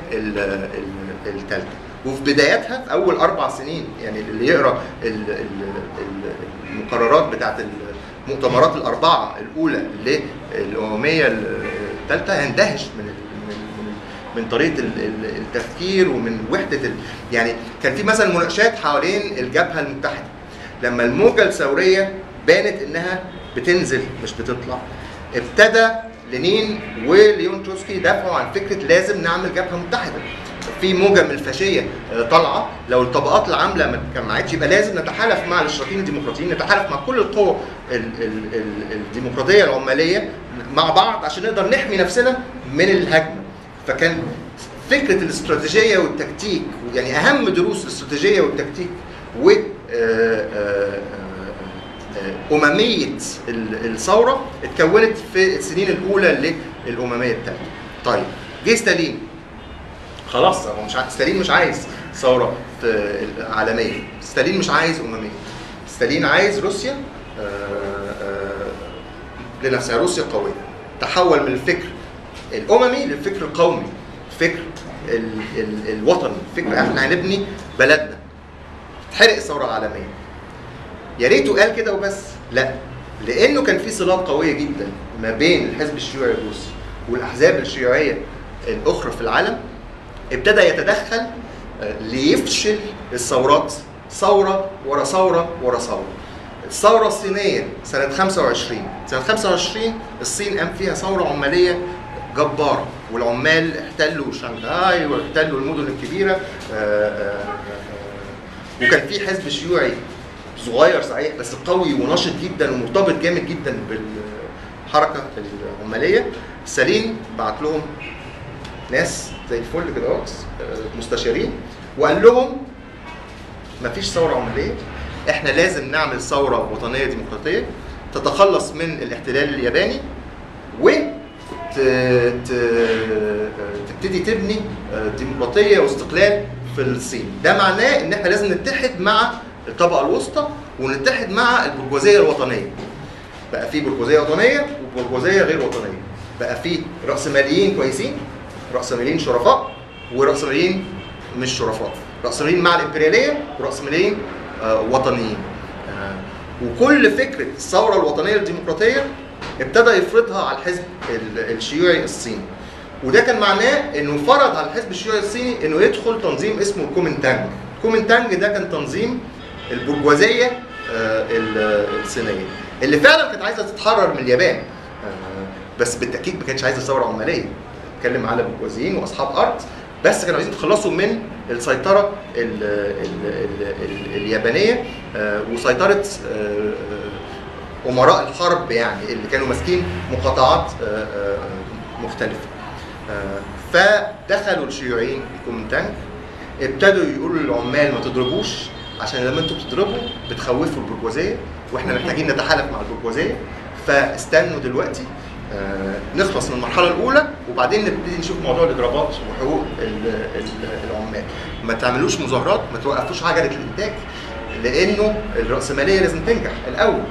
الثالثة وفي بداياتها في أول أربع سنين يعني اللي يقرأ ال- ال- ال- المقررات بتاعت المؤتمرات الأربعة الأولى للأممية الثالثة هيندهش من ال- من من من طريقه ال- ال- التفكير ومن وحده ال... يعني كان في مثلا مناقشات حوالين الجبهه المتحده لما الموجه الثوريه بانت انها بتنزل مش بتطلع ابتدى لينين وليون تروتسكي يدافعوا عن فكره لازم نعمل جبهه متحده في موجه من الفاشيه آه، طالعه لو الطبقات العامله ما اتجمعتش يبقى لازم نتحالف مع الاشتراكيين الديمقراطيين نتحالف مع كل القوى ال- ال- ال- الديمقراطيه العماليه مع بعض عشان نقدر نحمي نفسنا من الهجمه فكان فكره الاستراتيجيه والتكتيك يعني اهم دروس الاستراتيجيه والتكتيك و آه، آه، آه، امميه ال- الثوره اتكونت في السنين الاولى للامميه الثالثه. طيب جه ستالين خلاص هو مش ع- ستالين مش عايز ثوره في عالميه، ستالين مش عايز امميه. ستالين عايز روسيا آه، آه، لنفسها روسيا قويه. تحول من الفكر الاممي للفكر القومي الفكر ال ال الوطني فكر احنا هنبني بلدنا تحرق الثوره العالميه يا ريته قال كده وبس لا لانه كان في صلات قويه جدا ما بين الحزب الشيوعي الروسي والاحزاب الشيوعيه الاخرى في العالم ابتدى يتدخل آه، ليفشل الثورات ثوره ورا ثوره ورا ثوره الثوره الصينيه سنه 25 سنه 25 الصين قام فيها ثوره عماليه جباره والعمال احتلوا شنغهاي واحتلوا المدن الكبيره آه، آه، آه، وكان في حزب شيوعي صغير صحيح بس قوي ونشط جدا ومرتبط جامد جدا بالحركه العماليه سالين بعت لهم ناس زي الفل كده اهوت، آه، مستشارين وقال لهم مفيش ثوره عماليه احنا لازم نعمل ثوره وطنيه ديمقراطيه تتخلص من الاحتلال الياباني و ت- ت- تبتدي تبني ديمقراطيه واستقلال في الصين ده معناه ان احنا لازم نتحد مع الطبقه الوسطى ونتحد مع البرجوازيه الوطنيه بقى في برجوازيه وطنيه وبرجوازيه غير وطنيه بقى في راسماليين كويسين راسماليين شرفاء وراسماليين مش شرفاء راسماليين مع الامبرياليه وراسماليين آه، وطنيين آه، وكل فكره الثوره الوطنيه الديمقراطيه ابتدى يفرضها على الحزب ال- الشيوعي الصيني وده كان معناه انه فرض على الحزب الشيوعي الصيني انه يدخل تنظيم اسمه الكومنتانج الكومنتانج ده كان تنظيم البرجوازيه آه، ال- الصينيه اللي فعلا كانت عايزه تتحرر من اليابان آه، بس بالتاكيد ما كانتش عايزه ثوره عماليه بتكلم على برجوازيين واصحاب ارض بس كانوا عايزين يتخلصوا من السيطره ال ال ال ال اليابانيه آه، وسيطره آه، آه، امراء الحرب يعني اللي كانوا ماسكين مقاطعات آه، آه، مختلفه آه، فدخلوا الشيوعيين الكومنتانج ابتدوا يقولوا للعمال ما تضربوش عشان لما انتوا بتضربوا بتخوفوا البرجوازيه واحنا محتاجين نتحالف مع البرجوازيه فاستنوا دلوقتي آه، نخلص من المرحله الاولى وبعدين نبتدي نشوف موضوع الاضرابات وحقوق ال- ال- العمال ما تعملوش مظاهرات ما توقفوش عجله الانتاج لانه الراسماليه لازم تنجح الاول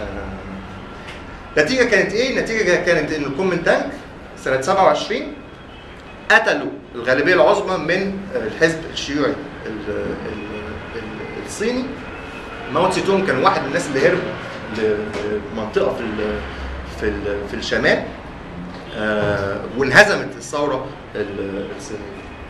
آه، نتيجه كانت ايه؟ النتيجه كانت ان الكومنتانك سنه 27 قتلوا الغالبيه العظمى من الحزب الشيوعي ال- ال- ال- الصيني ماو تسي تونج كان واحد من الناس اللي هربوا لمنطقه في ال- في ال- في الشمال آه، وانهزمت الثوره ال- الصينيه.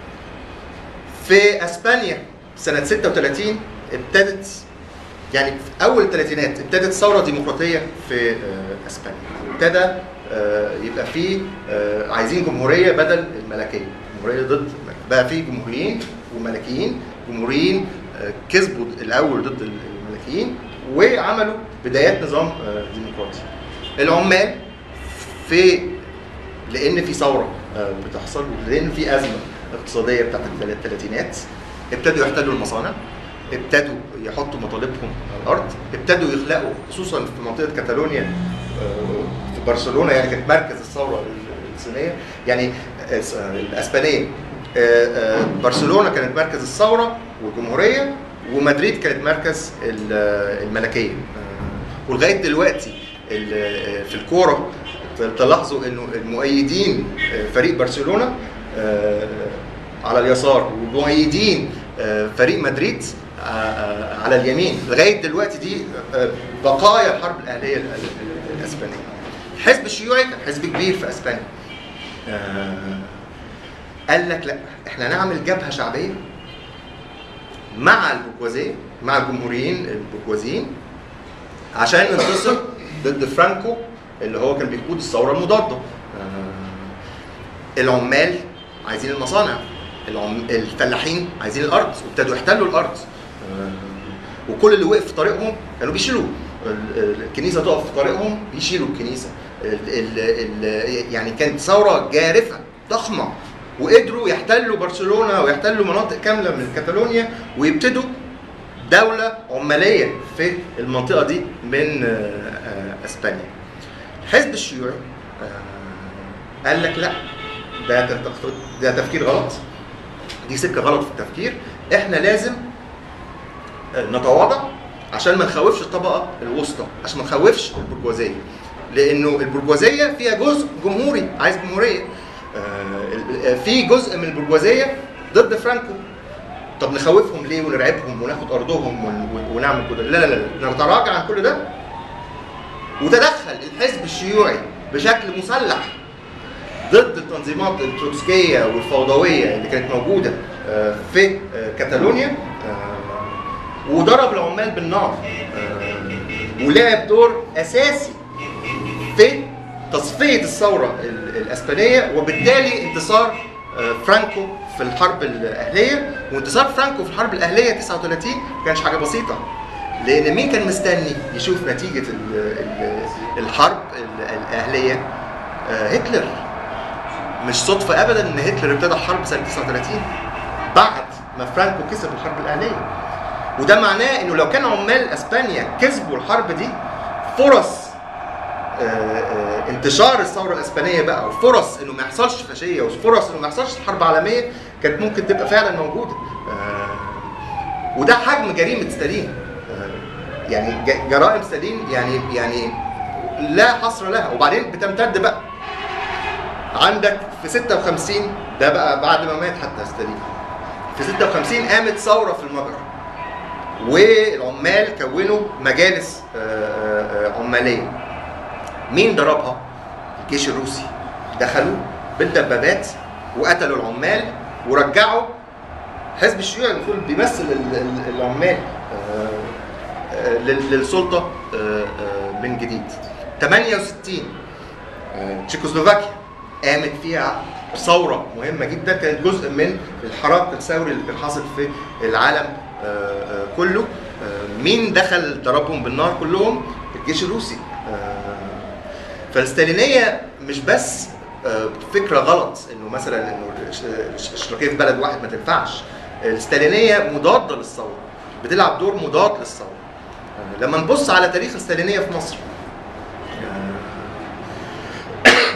في اسبانيا سنه 36 ابتدت يعني في اول الثلاثينات ابتدت ثوره ديمقراطيه في آه، اسبانيا ابتدى آه، يبقى في آه، عايزين جمهوريه بدل الملكيه جمهوريه ضد بقى في جمهوريين وملكيين جمهوريين آه، كسبوا الاول ضد الملكيين وعملوا بدايات نظام آه، ديمقراطي العمال في لان في ثوره آه، بتحصل لان في ازمه اقتصاديه بتاعت الثلا- الثلاثينات ابتدوا يحتلوا المصانع ابتدوا يحطوا مطالبهم على الارض ابتدوا يخلقوا خصوصا في منطقه كاتالونيا آه، في برشلونه يعني كانت مركز الثوره الصينيه يعني آه، آه، الاسبانيه آه، آه، برشلونه كانت مركز الثوره والجمهوريه ومدريد كانت مركز ال- آه، الملكيه آه، ولغايه دلوقتي ال- آه، في الكوره تلاحظوا انه المؤيدين آه، فريق برشلونه آه، على اليسار ومؤيدين آه، فريق مدريد آه، آه، على اليمين لغايه دلوقتي دي آه، بقايا الحرب الاهليه ال- ال- الاسبانيه الحزب الشيوعي كان حزب كبير في اسبانيا آه، قال لك لا احنا نعمل جبهه شعبيه مع البرجوازيه مع الجمهوريين البرجوازيين عشان ننتصر ضد فرانكو اللي هو كان بيقود الثوره المضاده آه، العمال عايزين المصانع العم... الفلاحين عايزين الارض وابتدوا يحتلوا الارض آه، وكل اللي وقف في طريقهم كانوا بيشيلوه ال- ال- الكنيسه تقف في طريقهم بيشيلوا الكنيسه ال... ال... ال... يعني كانت ثوره جارفه ضخمه وقدروا يحتلوا برشلونه ويحتلوا مناطق كامله من كاتالونيا ويبتدوا دولة عمالية في المنطقة دي من آه، آه، اسبانيا. الحزب الشيوعي آه، قال لك لا ده تف- ده تفكير غلط دي سكة غلط في التفكير احنا لازم آه، نتواضع عشان ما نخوفش الطبقة الوسطى عشان ما نخوفش البرجوازية لانه البرجوازية فيها جزء جمهوري عايز جمهورية آه، ال- آه، في جزء من البرجوازية ضد فرانكو طب نخوفهم ليه ونرعبهم وناخد ارضهم ون- ون- ونعمل كده لا لا لا نتراجع عن كل ده وتدخل الحزب الشيوعي بشكل مسلح ضد التنظيمات التروتسكيه والفوضويه اللي كانت موجوده آه، في آه، كاتالونيا آه، وضرب العمال بالنار آه، ولعب دور اساسي في تصفيه الثوره ال- الاسبانيه وبالتالي انتصار آه، فرانكو في الحرب الاهليه وانتصار فرانكو في الحرب الاهليه 39 ما كانش حاجه بسيطه لان مين كان مستني يشوف نتيجه ال- ال- الحرب ال- الاهليه آه، هتلر مش صدفه ابدا ان هتلر ابتدى الحرب سنه 39 بعد ما فرانكو كسب الحرب الاهليه وده معناه انه لو كان عمال اسبانيا كسبوا الحرب دي فرص آه، آه، انتشار الثوره الاسبانيه بقى وفرص انه ما يحصلش فاشيه وفرص انه ما يحصلش حرب عالميه كانت ممكن تبقى فعلا موجوده آه، وده حجم جريمه ستالين آه، يعني ج- جرائم ستالين يعني يعني لا حصر لها وبعدين بتمتد بقى عندك في 56 ده بقى بعد ما مات حتى ستالين في 56 قامت ثوره في المجر والعمال كونوا مجالس آه، آه، آه، عماليه مين ضربها؟ الجيش الروسي دخلوا بالدبابات وقتلوا العمال ورجعوا حزب الشيوعي المفروض بيمثل ال- ال- العمال آه، آه، لل- للسلطه آه، آه، من جديد 68 آه، تشيكوسلوفاكيا قامت فيها ثوره مهمه جدا كانت جزء من الحراك الثوري اللي كان حاصل في العالم آه، آه، كله آه، مين دخل ضربهم بالنار كلهم الجيش الروسي آه، فالستالينيه مش بس آه، فكره غلط انه مثلا انه الش- الش- الاشتراكيه في بلد واحد ما تنفعش الستالينيه مضاده للثوره بتلعب دور مضاد للثوره آه، لما نبص على تاريخ الستالينيه في مصر آه،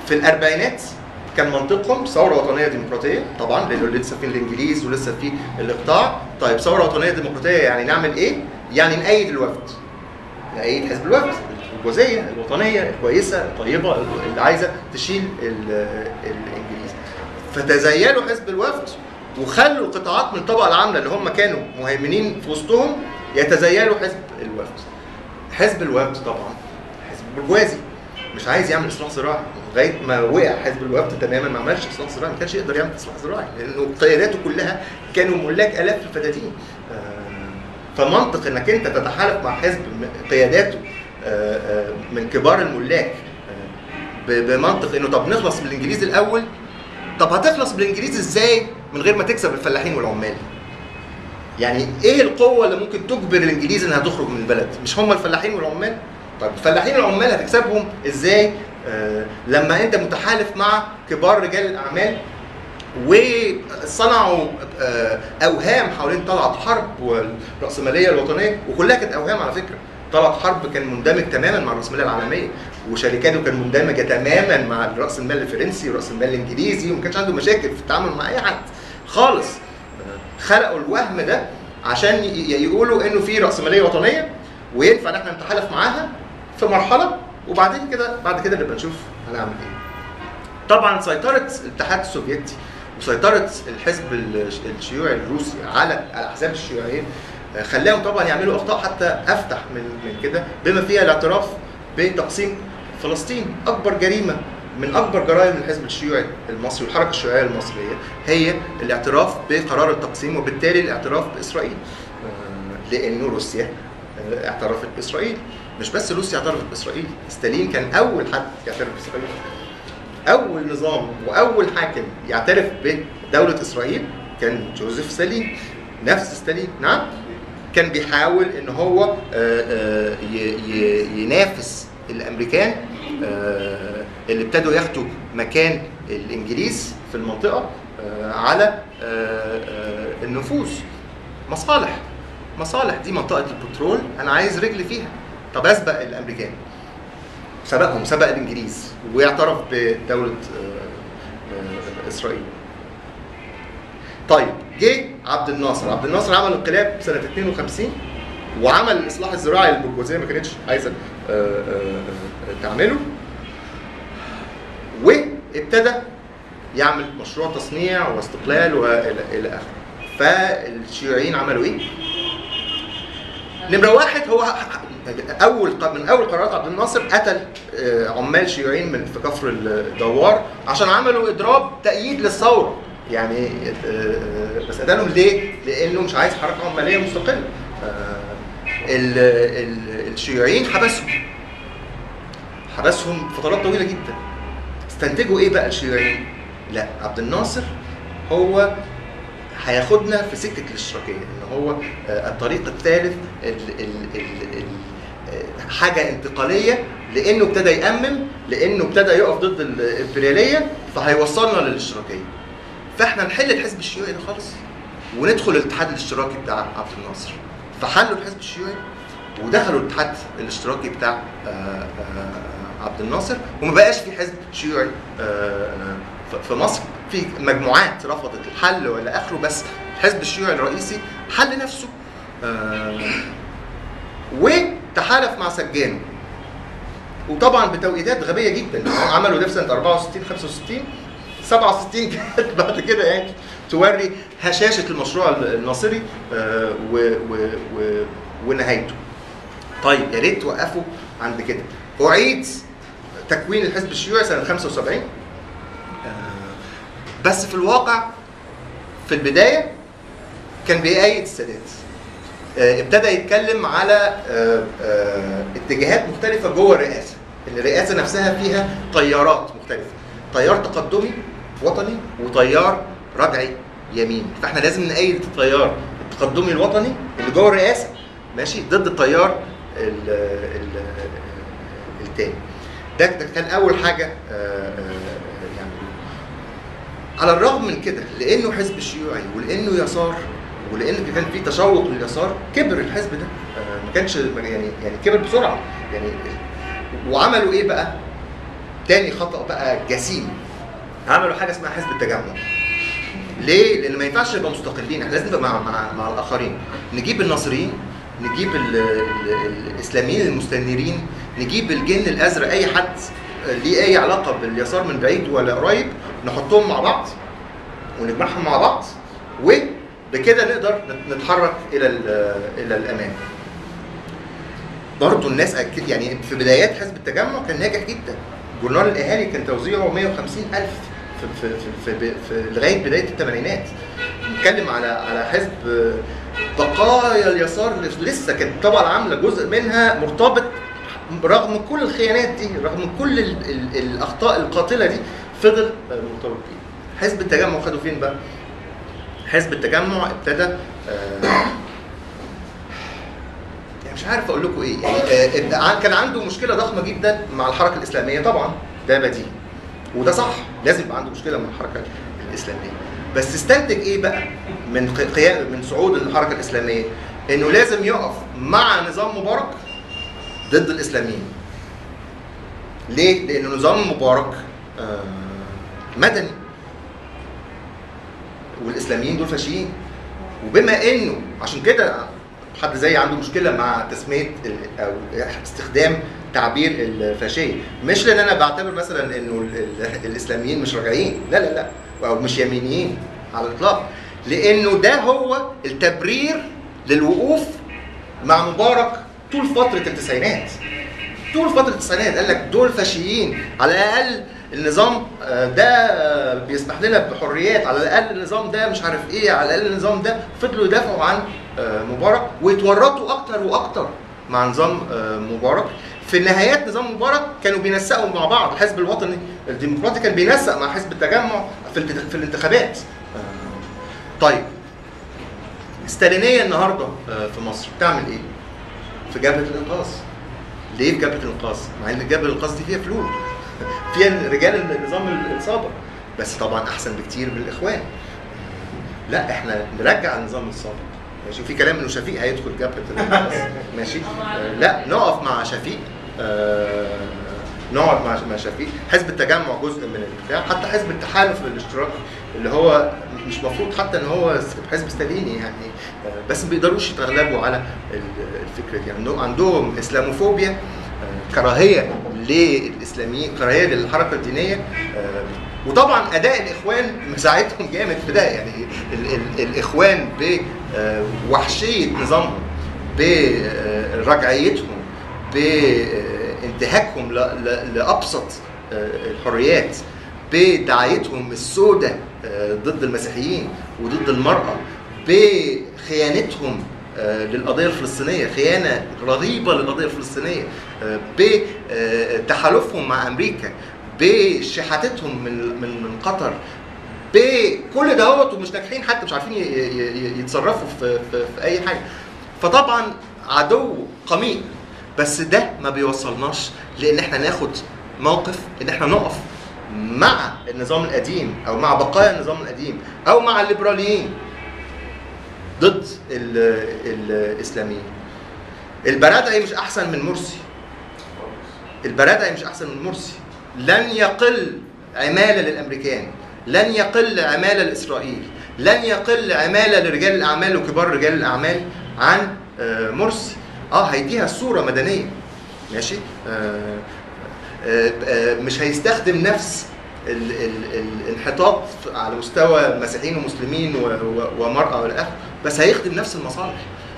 في الاربعينات كان منطقهم ثوره وطنيه ديمقراطيه طبعا لانه لسه في الانجليز ولسه في الاقطاع طيب ثوره وطنيه ديمقراطيه يعني نعمل ايه؟ يعني نأيد الوفد نأيد حزب الوفد الجزئيه الوطنيه الكويسه الطيبه اللي عايزه تشيل ال- الانجليز فتزيلوا حزب الوفد وخلوا القطاعات من الطبقه العامله اللي هم كانوا مهيمنين في وسطهم يتزيلوا حزب الوفد حزب الوفد طبعا حزب برجوازي مش عايز يعمل اصلاح زراعي لغايه ما وقع حزب الوفد تماما ما عملش اصلاح زراعي ما كانش يقدر يعمل اصلاح زراعي لانه قياداته كلها كانوا ملاك الاف الفدادين آه، فمنطق انك انت تتحالف مع حزب م- قياداته آه، آه، من كبار الملاك آه، ب- بمنطق انه طب نخلص من الانجليز الاول طب هتخلص بالانجليز ازاي من غير ما تكسب الفلاحين والعمال يعني ايه القوه اللي ممكن تجبر الانجليز انها تخرج من البلد مش هم الفلاحين والعمال طيب الفلاحين والعمال هتكسبهم ازاي آه لما انت متحالف مع كبار رجال الاعمال وصنعوا آه اوهام حوالين طلعت حرب والراسماليه الوطنيه وكلها كانت اوهام على فكره طلعت حرب كان مندمج تماما مع الراسماليه العالميه وشركاته كان مندمجه تماما مع راس المال الفرنسي وراس المال الانجليزي وما كانش عنده مشاكل في التعامل مع اي حد خالص خلقوا الوهم ده عشان ي- ي- يقولوا انه في راسماليه وطنيه وينفع ان احنا نتحالف معاها في مرحله وبعدين كده بعد كده نبقى نشوف هنعمل ايه. طبعا سيطره الاتحاد السوفيتي وسيطره الحزب الش- الشيوعي الروسي على الاحزاب الشيوعيه آه، خلاهم طبعا يعملوا اخطاء حتى افتح من من كده بما فيها الاعتراف بتقسيم فلسطين اكبر جريمه من اكبر جرائم الحزب الشيوعي المصري والحركه الشيوعيه المصريه هي الاعتراف بقرار التقسيم وبالتالي الاعتراف باسرائيل آه، لانه روسيا آه، اعترفت باسرائيل مش بس روسيا اعترفت باسرائيل ستالين كان اول حد يعترف باسرائيل اول نظام واول حاكم يعترف بدوله اسرائيل كان جوزيف ستالين نفس ستالين نعم كان بيحاول ان هو آه، آه، ي- ي- ينافس الامريكان آه، اللي ابتدوا ياخدوا مكان الانجليز في المنطقه آه، على آه، آه، النفوذ مصالح مصالح دي منطقه البترول انا عايز رجل فيها طب اسبق الامريكان سبقهم سبق الانجليز واعترف بدوله آه، آه، اسرائيل طيب جه عبد الناصر عبد الناصر عمل انقلاب سنه 52 وعمل الاصلاح الزراعي اللي البرجوازيه ما كانتش عايزه آه، آه، آه، تعمله وابتدى يعمل مشروع تصنيع واستقلال والى الى اخره فالشيوعيين عملوا ايه؟ نمره واحد هو اول من اول قرارات عبد الناصر قتل آه، عمال شيوعيين من في كفر الدوار عشان عملوا اضراب تأييد للثوره يعني آه، آه، بس قتلهم ليه؟ لانه مش عايز حركه عماليه مستقله آه، ال- ال- الشيوعيين حبسهم حبسهم فترات طويله جدا استنتجوا ايه بقى الشيوعيين؟ لا عبد الناصر هو هياخدنا في سكه الاشتراكيه ان هو آه، الطريق الثالث ال ال ال ال آه، حاجه انتقاليه لانه ابتدى يامن لانه ابتدى يقف ضد الامبرياليه فهيوصلنا للاشتراكيه فاحنا نحل الحزب الشيوعي ده خالص وندخل الاتحاد الاشتراكي بتاع عبد الناصر فحلوا الحزب الشيوعي ودخلوا الاتحاد الاشتراكي بتاع آه، آه، عبد الناصر وما بقاش في حزب شيوعي آه، ف- في مصر في مجموعات رفضت الحل ولا اخره بس الحزب الشيوعي الرئيسي حل نفسه آه، وتحالف مع سجانه وطبعا بتوقيتات غبيه جدا عملوا ده في سنه 64 65 67 كانت بعد كده يعني توري هشاشه المشروع الناصري آه، و- و- و- ونهايته. طيب يا ريت توقفوا عند كده. اعيد تكوين الحزب الشيوعي سنه 75 آه، بس في الواقع في البدايه كان بيأيد السادات. آه، ابتدى يتكلم على آه، آه، اتجاهات مختلفه جوه الرئاسه. الرئاسه نفسها فيها تيارات مختلفه. تيار تقدمي وطني وتيار رجعي يمين فاحنا لازم نأيد التيار التقدمي الوطني اللي جوه الرئاسه ماشي ضد التيار ال- ال- التاني ده ده كان اول حاجه آه، آه، يعني على الرغم من كده لانه حزب شيوعي ولانه يسار ولان كان في تشوق لليسار كبر الحزب ده آه، ما كانش يعني يعني كبر بسرعه يعني وعملوا ايه بقى؟ تاني خطا بقى جسيم عملوا حاجه اسمها حزب التجمع ليه؟ لان ما ينفعش نبقى مستقلين احنا لازم نبقى مع مع, مع الاخرين نجيب الناصريين نجيب ال ال الاسلاميين المستنيرين نجيب الجن الازرق اي حد ليه اي علاقه باليسار من بعيد ولا قريب نحطهم مع بعض ونجمعهم مع بعض وبكده نقدر نتحرك الى الى الامام برضه الناس أكد يعني في بدايات حزب التجمع كان ناجح جدا جورنال الاهالي كان توزيعه 150 الف في, في, في, في, في لغايه بدايه الثمانينات نتكلم على على حزب بقايا اليسار لسه كانت طبعا عامله جزء منها مرتبط رغم كل الخيانات دي رغم كل ال ال الاخطاء القاتله دي فضل مرتبط بيه حزب التجمع خدوا فين بقى؟ حزب التجمع ابتدى آه يعني مش عارف اقول لكم ايه يعني آه كان عنده مشكله ضخمه جدا مع الحركه الاسلاميه طبعا ده بديهي وده صح لازم يبقى عنده مشكله مع الحركه الاسلاميه بس استنتج ايه بقى من قيام من صعود الحركه الاسلاميه انه لازم يقف مع نظام مبارك ضد الاسلاميين ليه لان نظام مبارك آه مدني والاسلاميين دول فاشيين وبما انه عشان كده حد زي عنده مشكله مع تسميه او استخدام تعبير الفاشيه مش لان انا بعتبر مثلا انه الاسلاميين مش راجعين لا لا لا او مش يمينيين على الاطلاق لانه ده هو التبرير للوقوف مع مبارك طول فتره التسعينات طول فتره التسعينات قال لك دول فاشيين على الاقل النظام ده بيسمح لنا بحريات على الاقل النظام ده مش عارف ايه على الاقل النظام ده فضلوا يدافعوا عن مبارك ويتورطوا اكتر واكتر مع نظام مبارك في نهايات نظام مبارك كانوا بينسقوا مع بعض الحزب الوطني الديمقراطي كان بينسق مع حزب التجمع في في الانتخابات طيب ستالينيه النهارده في مصر بتعمل ايه؟ في جبهه الانقاذ ليه في جبهه الانقاذ؟ مع ان جبهه الانقاذ دي فيها فلول فيها رجال النظام السابق بس طبعا احسن بكتير من الاخوان لا احنا نرجع النظام السابق ماشي في كلام انه شفيق هيدخل جبهه الانقاذ ماشي آه لا نقف مع شفيق آه نقعد مع مع شفيق حزب التجمع جزء من البتاع حتى حزب التحالف الاشتراكي اللي هو مش مفروض حتى ان هو حزب ستاليني يعني آه بس ما بيقدروش يتغلبوا على الفكره دي يعني عندهم اسلاموفوبيا كراهيه للاسلاميين كراهيه للحركه الدينيه وطبعا اداء الاخوان مساعدهم جامد في ده يعني ال ال الاخوان بوحشيه نظامهم برجعيتهم بانتهاكهم لابسط الحريات بدعايتهم السوداء ضد المسيحيين وضد المراه بخيانتهم للقضيه الفلسطينيه خيانه رهيبه للقضيه الفلسطينيه بتحالفهم مع امريكا بشحاتتهم من من من قطر بكل دهوت ومش ناجحين حتى مش عارفين يتصرفوا في, في, في اي حاجه فطبعا عدو قميء بس ده ما بيوصلناش لان احنا ناخد موقف ان احنا نقف مع النظام القديم او مع بقايا النظام القديم او مع الليبراليين ضد الاسلاميين البرادعي مش احسن من مرسي البرادعي مش احسن من مرسي لن يقل عماله للامريكان لن يقل عماله لاسرائيل لن يقل عماله لرجال الاعمال وكبار رجال الاعمال عن مرسي اه هيديها صوره مدنيه ماشي آه آه آه مش هيستخدم نفس ال ال الانحطاط على مستوى مسيحيين ومسلمين ومراه والى اخره بس هيخدم نفس المصالح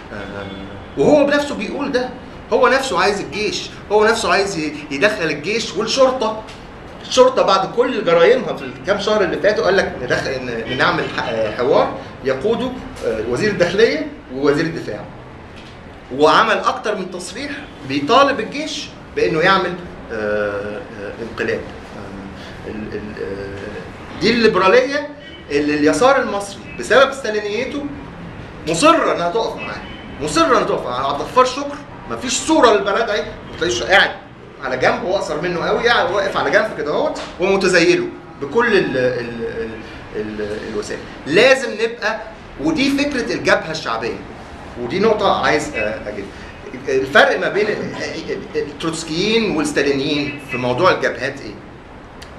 وهو بنفسه بيقول ده هو نفسه عايز الجيش هو نفسه عايز يدخل الجيش والشرطه الشرطه بعد كل جرايمها في الكام شهر اللي فاتوا قال لك ندخل نعمل حوار يقوده وزير الداخليه ووزير الدفاع وعمل اكتر من تصريح بيطالب الجيش بانه يعمل انقلاب دي الليبراليه اللي اليسار المصري بسبب ستالينيته مصره انها تقف معاه مصره انها تقف معاه عطفار شكر مفيش صوره للبلدعي ما تلاقيش قاعد على جنب هو اقصر منه قوي يعني واقف على جنب كده اهوت ومتزيله بكل ال ال ال ال الوسائل لازم نبقى ودي فكره الجبهه الشعبيه ودي نقطه عايز اجيب الفرق ما بين التروتسكيين والستالينيين في موضوع الجبهات ايه؟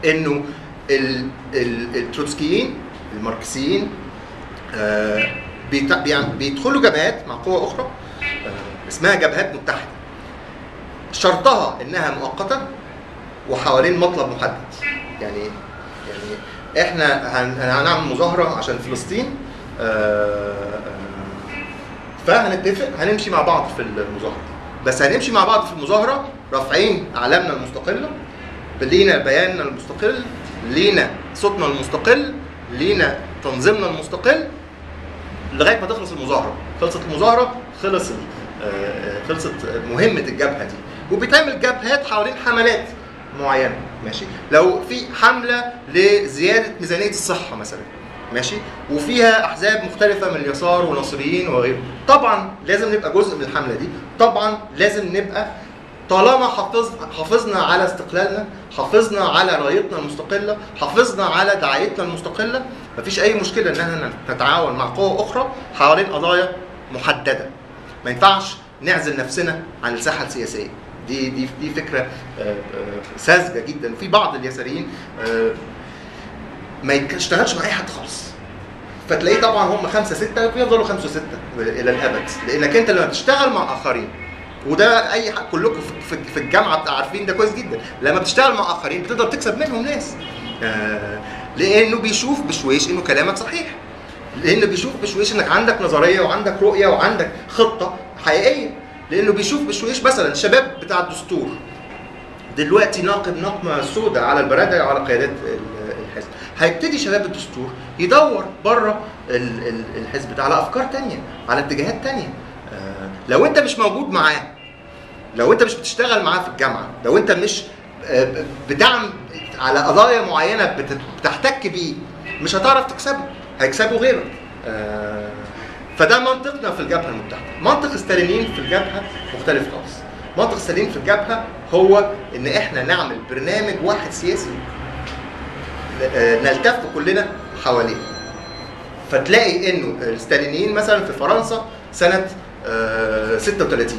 انه ال- ال- التروتسكيين الماركسيين آه، بيت- بيعم- بيدخلوا جبهات مع قوى اخرى آه، اسمها جبهات متحده شرطها انها مؤقته وحوالين مطلب محدد يعني يعني احنا هن- هنعمل مظاهره عشان فلسطين آه، آه، فهنتفق هنمشي مع بعض في المظاهره بس هنمشي مع بعض في المظاهره رافعين اعلامنا المستقله لينا بياننا المستقل لينا صوتنا المستقل لينا تنظيمنا المستقل لغايه ما تخلص المظاهره خلصت المظاهره خلص ال- آه، خلصت مهمه الجبهه دي وبيتعمل جبهات حوالين حملات معينه ماشي لو في حمله لزياده ميزانيه الصحه مثلا ماشي وفيها احزاب مختلفه من اليسار وناصريين وغيره طبعا لازم نبقى جزء من الحمله دي طبعا لازم نبقى طالما حافظ حافظنا على استقلالنا حافظنا على رايتنا المستقله حافظنا على دعايتنا المستقله مفيش اي مشكله ان احنا نتعاون مع قوى اخرى حوالين قضايا محدده ما ينفعش نعزل نفسنا عن الساحه السياسيه دي دي دي فكره آه، آه، ساذجه جدا في بعض اليساريين آه، ما يشتغلش مع اي حد خالص فتلاقيه طبعا هم خمسه سته بيفضلوا خمسه سته الى الابد لانك انت لما بتشتغل مع اخرين وده اي حد كلكم في- في- في الجامعه عارفين ده كويس جدا لما بتشتغل مع اخرين بتقدر تكسب منهم ناس آه، لانه بيشوف بشويش انه كلامك صحيح لانه بيشوف بشويش انك عندك نظريه وعندك رؤيه وعندك خطه حقيقيه لانه بيشوف بشويش مثلا الشباب بتاع الدستور دلوقتي ناقد نقمه سوداء على البرادة وعلى قيادات ال- الحزب هيبتدي شباب الدستور يدور بره ال- ال- الحزب ده على افكار تانية على اتجاهات تانية آه، لو انت مش موجود معاه لو انت مش بتشتغل معاه في الجامعه لو انت مش آه، بدعم على قضايا معينه بت- بتحتك بيه مش هتعرف تكسبه هيكسبه غيرك آه، فده منطقنا في الجبهه المتحده منطق الستالينيين في الجبهه مختلف خالص منطق الستالينيين في الجبهه هو ان احنا نعمل برنامج واحد سياسي آه، نلتف كلنا حواليه فتلاقي انه الستالينيين مثلا في فرنسا سنه آه، 36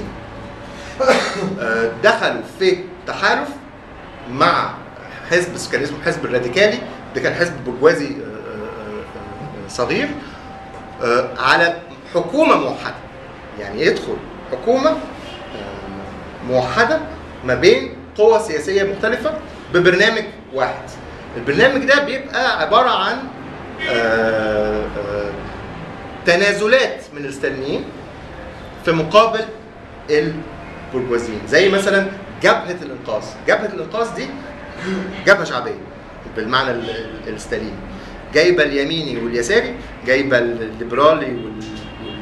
آه، دخلوا في تحالف مع حزب كان اسمه حزب الراديكالي ده كان حزب برجوازي آه، آه، آه، صغير آه، على حكومه موحده يعني يدخل حكومه آه، موحده ما بين قوى سياسيه مختلفه ببرنامج واحد البرنامج ده بيبقى عباره عن آه، آه، تنازلات من الستالينيين في مقابل البرجوازيين زي مثلا جبهه الانقاذ جبهه الانقاذ دي جبهه شعبيه بالمعنى ال- ال- الستاليني جايبه اليميني واليساري جايبه الليبرالي وال... وال-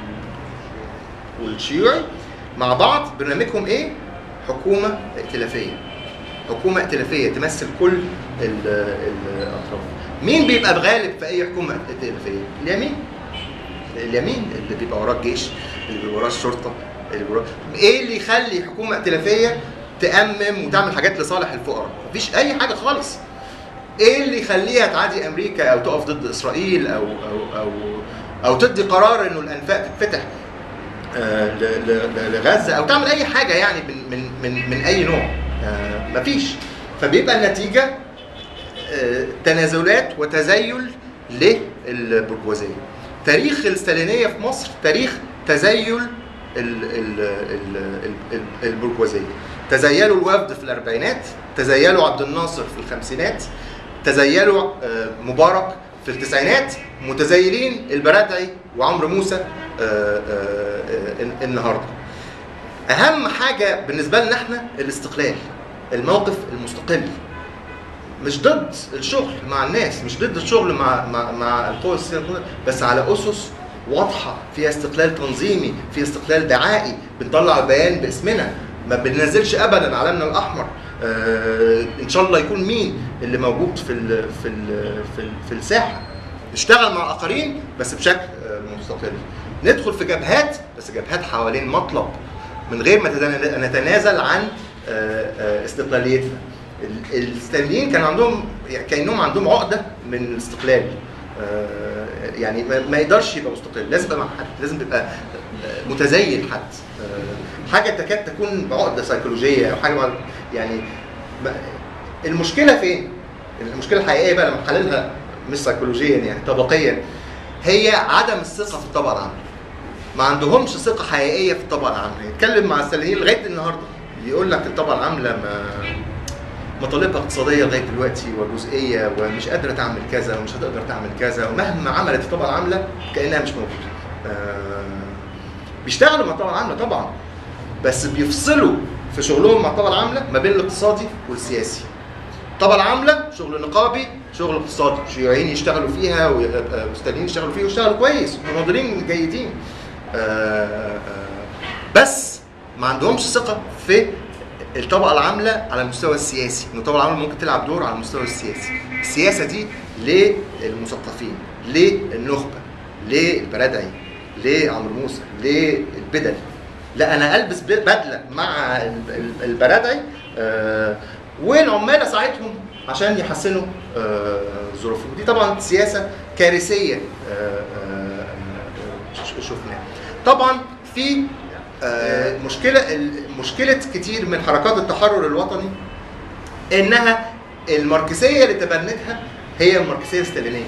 والشيوعي مع بعض برنامجهم ايه؟ حكومه ائتلافيه حكومه ائتلافيه تمثل كل ال- الاطراف مين بيبقى الغالب في اي حكومه ائتلافيه؟ اليمين اليمين اللي بيبقى وراه الجيش اللي بيبقى وراه الشرطه اللي بيبقى وراه ايه اللي يخلي حكومه ائتلافيه تأمم وتعمل حاجات لصالح الفقراء مفيش اي حاجه خالص ايه اللي يخليها تعادي امريكا او تقف ضد اسرائيل او او او او تدي قرار انه الانفاق تتفتح آه، ل- ل- لغزه او تعمل اي حاجه يعني من من من, من اي نوع آه، مفيش فبيبقى النتيجه آه، تنازلات وتزيل للبرجوازيه تاريخ الستالينيه في مصر تاريخ تزيل ال- ال- ال- ال- ال- البرجوازيه تزيلوا الوفد في الاربعينات تزيلوا عبد الناصر في الخمسينات تزيلوا آه، مبارك في التسعينات متزيلين البرادعي وعمرو موسى آه، آه، آه، النهارده اهم حاجه بالنسبه لنا احنا الاستقلال الموقف المستقل مش ضد الشغل مع الناس مش ضد الشغل مع مع, مع القوى السياسيه بس على اسس واضحه فيها استقلال تنظيمي فيها استقلال دعائي بنطلع البيان باسمنا ما بننزلش ابدا علمنا الاحمر آه ان شاء الله يكون مين اللي موجود في ال في ال في, ال في الساحه نشتغل مع اخرين بس بشكل آه مستقل ندخل في جبهات بس جبهات حوالين مطلب من غير ما تتنا- نتنازل عن آه، آه، استقلاليتنا ال- الستالينيين كان عندهم يعني كانهم عندهم عقده من الاستقلال آه، يعني ما ما يقدرش يبقى مستقل لازم يبقى مع حد لازم يبقى آه، متزين حد آه، حاجه تكاد تكون عقده سيكولوجيه او حاجه مع- يعني ما- المشكله فين؟ المشكله الحقيقيه بقى لما نحللها مش سيكولوجيا يعني طبقيا هي عدم الثقه في الطبقه العامله ما عندهمش ثقه حقيقيه في الطبقه العامله يتكلم مع السليين لغايه النهارده يقول لك الطبقه العامله ما مطالبها اقتصاديه لغايه دلوقتي وجزئيه ومش قادره تعمل كذا ومش هتقدر تعمل كذا ومهما عملت الطبقه العامله كانها مش موجوده. آه بيشتغلوا مع الطبقه العامله طبعا بس بيفصلوا في شغلهم مع الطبقه العامله ما بين الاقتصادي والسياسي. الطبقه العامله شغل نقابي شغل اقتصادي شيوعيين يشتغلوا فيها ومستنيين يشتغلوا فيها ويشتغلوا كويس مناضلين جيدين. آه آه بس ما عندهمش ثقه في الطبقه العامله على المستوى السياسي ان الطبقه العامله ممكن تلعب دور على المستوى السياسي السياسه دي للمثقفين للنخبه للبرادعي لعمرو موسى للبدل لا انا البس بدله مع البرادعي آه والعمال اساعدهم عشان يحسنوا آه ظروفهم دي طبعا سياسه كارثيه آه شفناها طبعا في آه مشكله مشكله كتير من حركات التحرر الوطني انها الماركسيه اللي تبنتها هي الماركسيه الستالينيه.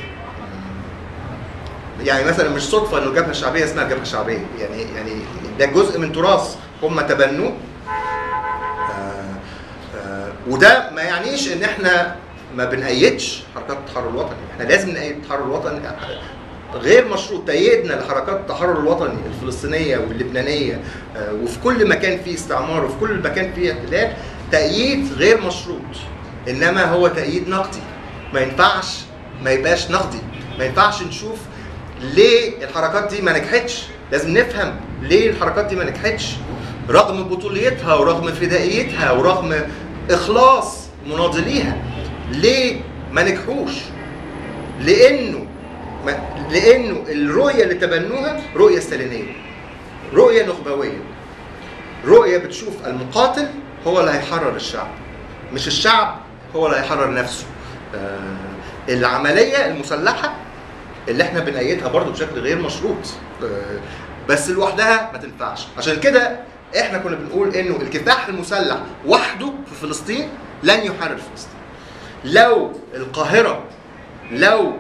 يعني مثلا مش صدفه انه الجبهه الشعبيه اسمها الجبهه الشعبيه يعني يعني ده جزء من تراث هم تبنوه آه آه وده ما يعنيش ان احنا ما بنأيدش حركات التحرر الوطني احنا لازم نأيد التحرر الوطني غير مشروط تأييدنا لحركات التحرر الوطني الفلسطينيه واللبنانيه وفي كل مكان فيه استعمار وفي كل مكان فيه احتلال تأييد غير مشروط انما هو تأييد نقدي ما ينفعش ما يبقاش نقدي ما ينفعش نشوف ليه الحركات دي ما نجحتش لازم نفهم ليه الحركات دي ما نجحتش رغم بطوليتها ورغم فدائيتها ورغم اخلاص مناضليها ليه ما نجحوش لانه لانه الرؤيه اللي تبنوها رؤيه ستالينيه رؤيه نخبويه رؤيه بتشوف المقاتل هو اللي هيحرر الشعب مش الشعب هو اللي هيحرر نفسه آه العمليه المسلحه اللي احنا بنأيدها برضو بشكل غير مشروط آه بس لوحدها ما تنفعش عشان كده احنا كنا بنقول انه الكفاح المسلح وحده في فلسطين لن يحرر فلسطين لو القاهره لو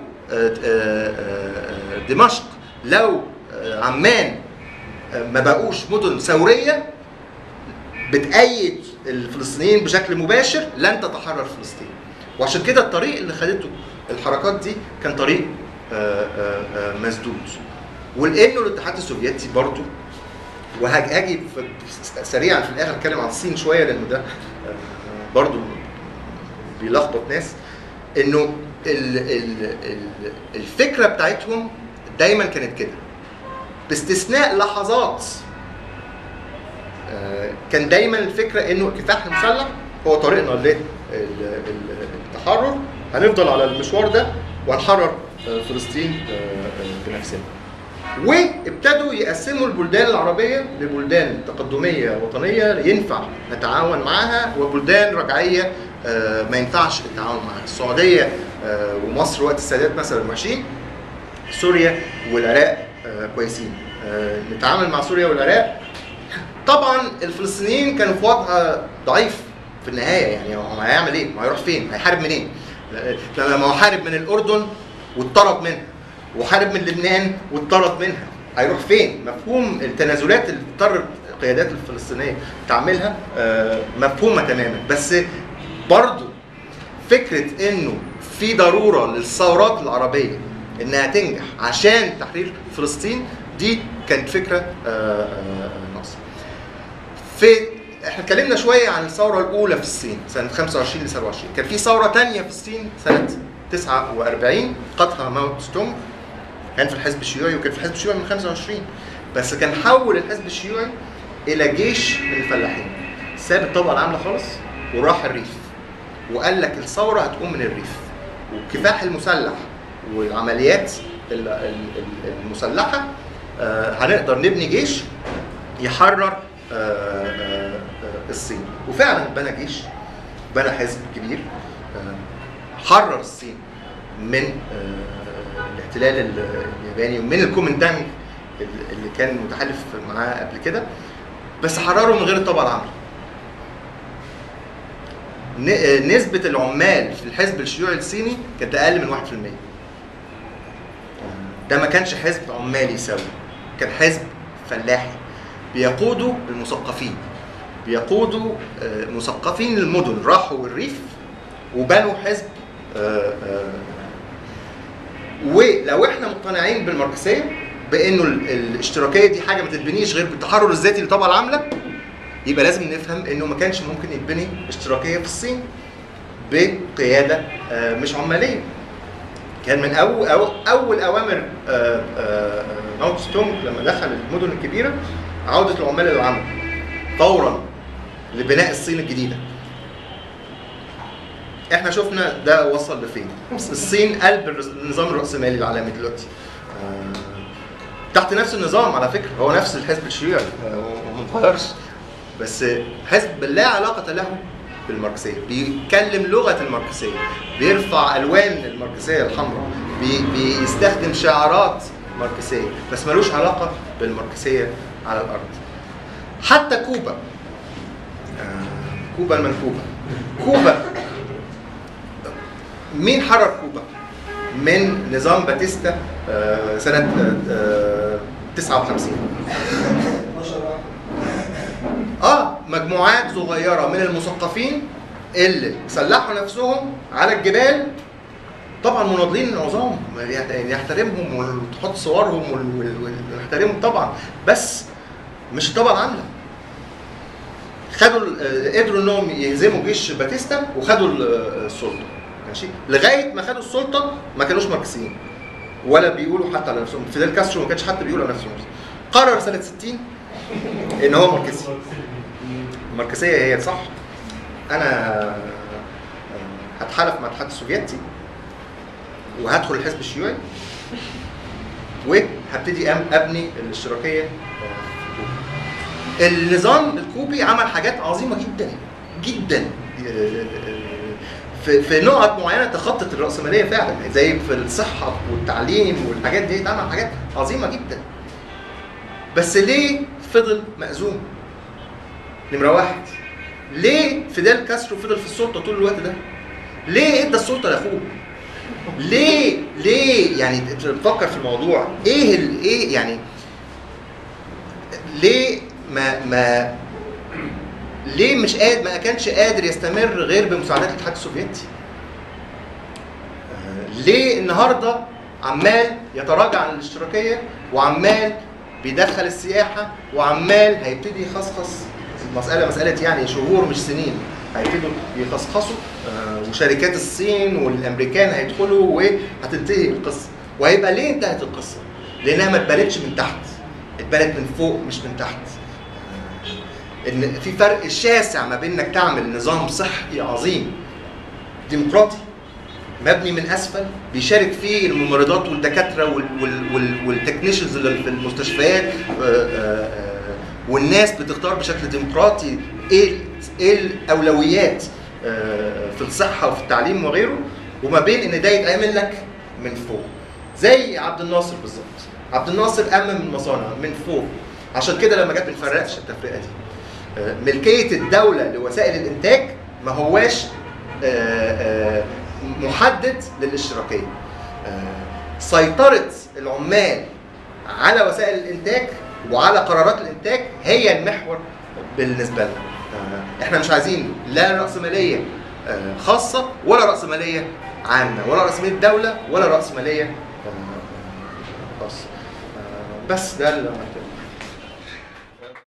دمشق لو عمان ما بقوش مدن ثوريه بتأيد الفلسطينيين بشكل مباشر لن تتحرر فلسطين وعشان كده الطريق اللي خدته الحركات دي كان طريق مسدود ولانه الاتحاد السوفيتي برضه وهاجي سريعا في الاخر اتكلم عن الصين شويه لانه ده برضه بيلخبط ناس انه ال ال ال الفكره بتاعتهم دايما كانت كده باستثناء لحظات كان دايما الفكره انه الكفاح المسلح هو طريقنا للتحرر هنفضل على المشوار ده وهنحرر فلسطين بنفسنا وابتدوا يقسموا البلدان العربيه لبلدان تقدميه وطنيه ينفع نتعاون معاها وبلدان رجعيه ما ينفعش التعاون معاها السعوديه ومصر وقت السادات مثلا وحشين سوريا والعراق كويسين نتعامل مع سوريا والعراق طبعا الفلسطينيين كانوا في وضع ضعيف في النهايه يعني هو هيعمل ايه؟ ما هيروح فين؟ هيحارب منين؟ لما هو حارب من الاردن واتطرد منها وحارب من لبنان واتطرد منها هيروح فين؟ مفهوم التنازلات اللي اضطرت القيادات الفلسطينيه تعملها مفهومه تماما بس برضه فكره انه في ضروره للثورات العربيه انها تنجح عشان تحرير فلسطين دي كانت فكره ناقصه. في احنا اتكلمنا شويه عن الثوره الاولى في الصين سنه 25 ل 27 كان في ثوره ثانيه في الصين سنه 49 قتلها ماو ستونج كان في الحزب الشيوعي وكان في الحزب الشيوعي من 25 بس كان حول الحزب الشيوعي الى جيش من الفلاحين ساب الطبقه العامله خالص وراح الريف وقال لك الثوره هتقوم من الريف والكفاح المسلح والعمليات المسلحه هنقدر نبني جيش يحرر الصين وفعلا بنى جيش بنى حزب كبير حرر الصين من الاحتلال الياباني ومن الكومندانج اللي كان متحالف معاه قبل كده بس حرره من غير الطبقه العامله ن- نسبة العمال في الحزب الشيوعي الصيني كانت أقل من 1% ده ما كانش حزب عمالي سوي كان حزب فلاحي بيقودوا المثقفين بيقودوا آه، مثقفين المدن راحوا الريف وبنوا حزب آه، آه، ولو احنا مقتنعين بالماركسيه بانه ال- الاشتراكيه دي حاجه ما تتبنيش غير بالتحرر الذاتي لطبقه العامله يبقى لازم نفهم انه ما كانش ممكن يتبني اشتراكيه في الصين بقياده آه، مش عماليه كان من أول أو اول اوامر آه، آه، ماو تse تونج لما دخل المدن الكبيره عوده العمال للعمل فورا لبناء الصين الجديده احنا شفنا ده وصل لفين الصين قلب الرس- النظام الراسمالي العالمي دلوقتي آه، تحت نفس النظام على فكره هو نفس الحزب الشيوعي آه، وما اتغيرش بس حزب لا علاقه له بالماركسيه بيتكلم لغه الماركسيه بيرفع الوان الماركسيه الحمراء بي بيستخدم شعارات ماركسيه بس ملوش علاقه بالماركسيه على الارض حتى كوبا آه، كوبا المنكوبه كوبا مين حرر كوبا من نظام باتيستا آه، سنه آه، 59 اه مجموعات صغيره من المثقفين اللي سلحوا نفسهم على الجبال طبعا مناضلين العظام يعني يحترمهم وتحط صورهم وال- وال- وال- ونحترمهم طبعا بس مش الطبقه العامله خدوا ال- قدروا انهم يهزموا جيش باتيستا وخدوا ال- السلطه ماشي لغايه ما خدوا السلطه ما كانوش ماركسيين ولا بيقولوا حتى على نفسهم فيدel كاسترو ما كانش حتى بيقول على نفسه ماركسي. قرر سنه 60 ان هو ماركسي الماركسيه هي صح انا هتحالف مع الاتحاد السوفيتي وهدخل الحزب الشيوعي وهبتدي أم- ابني الاشتراكيه النظام الكوبي عمل حاجات عظيمه جدا جدا في في نقط معينه تخطت الراسماليه فعلا زي في الصحه والتعليم والحاجات دي اتعمل حاجات عظيمه جدا بس ليه فضل مأزوم؟ نمرة واحد ليه فيدel كاسترو فضل في السلطة طول الوقت ده؟ ليه ادى السلطة لاخوه؟ ليه ليه يعني تفكر في الموضوع ايه ال- ايه يعني ليه ما ما ليه مش قادر ما كانش قادر يستمر غير بمساعدات الاتحاد السوفيتي؟ آه، ليه النهارده عمال يتراجع عن الاشتراكيه وعمال بيدخل السياحه وعمال هيبتدي يخصخص المساله مساله يعني شهور مش سنين هيبتدوا يخصخصوا آه، وشركات الصين والامريكان هيدخلوا وهتنتهي القصه وهيبقى ليه انتهت القصه؟ لانها ما اتبنتش من تحت اتبنت من فوق مش من تحت ان في فرق شاسع ما بين انك تعمل نظام صحي عظيم ديمقراطي مبني من اسفل بيشارك فيه الممرضات والدكاتره وال وال وال والتكنيشنز اللي في المستشفيات آه، آه، آه، والناس بتختار بشكل ديمقراطي ايه ايه الاولويات آه، في الصحه وفي التعليم وغيره وما بين ان ده يتعمل لك من فوق زي عبد الناصر بالظبط عبد الناصر امن المصانع من فوق عشان كده لما جت ما نفرقش التفرقه دي آه، ملكيه الدوله لوسائل الانتاج ما هواش آه، آه، محدد للاشتراكيه آه، سيطره العمال على وسائل الانتاج وعلى قرارات الانتاج هي المحور بالنسبه لنا آه، احنا مش عايزين لا راسماليه آه، خاصه ولا راسماليه عامه ولا راسماليه دوله ولا راسماليه آه، خاصه آه، بس ده اللي عملته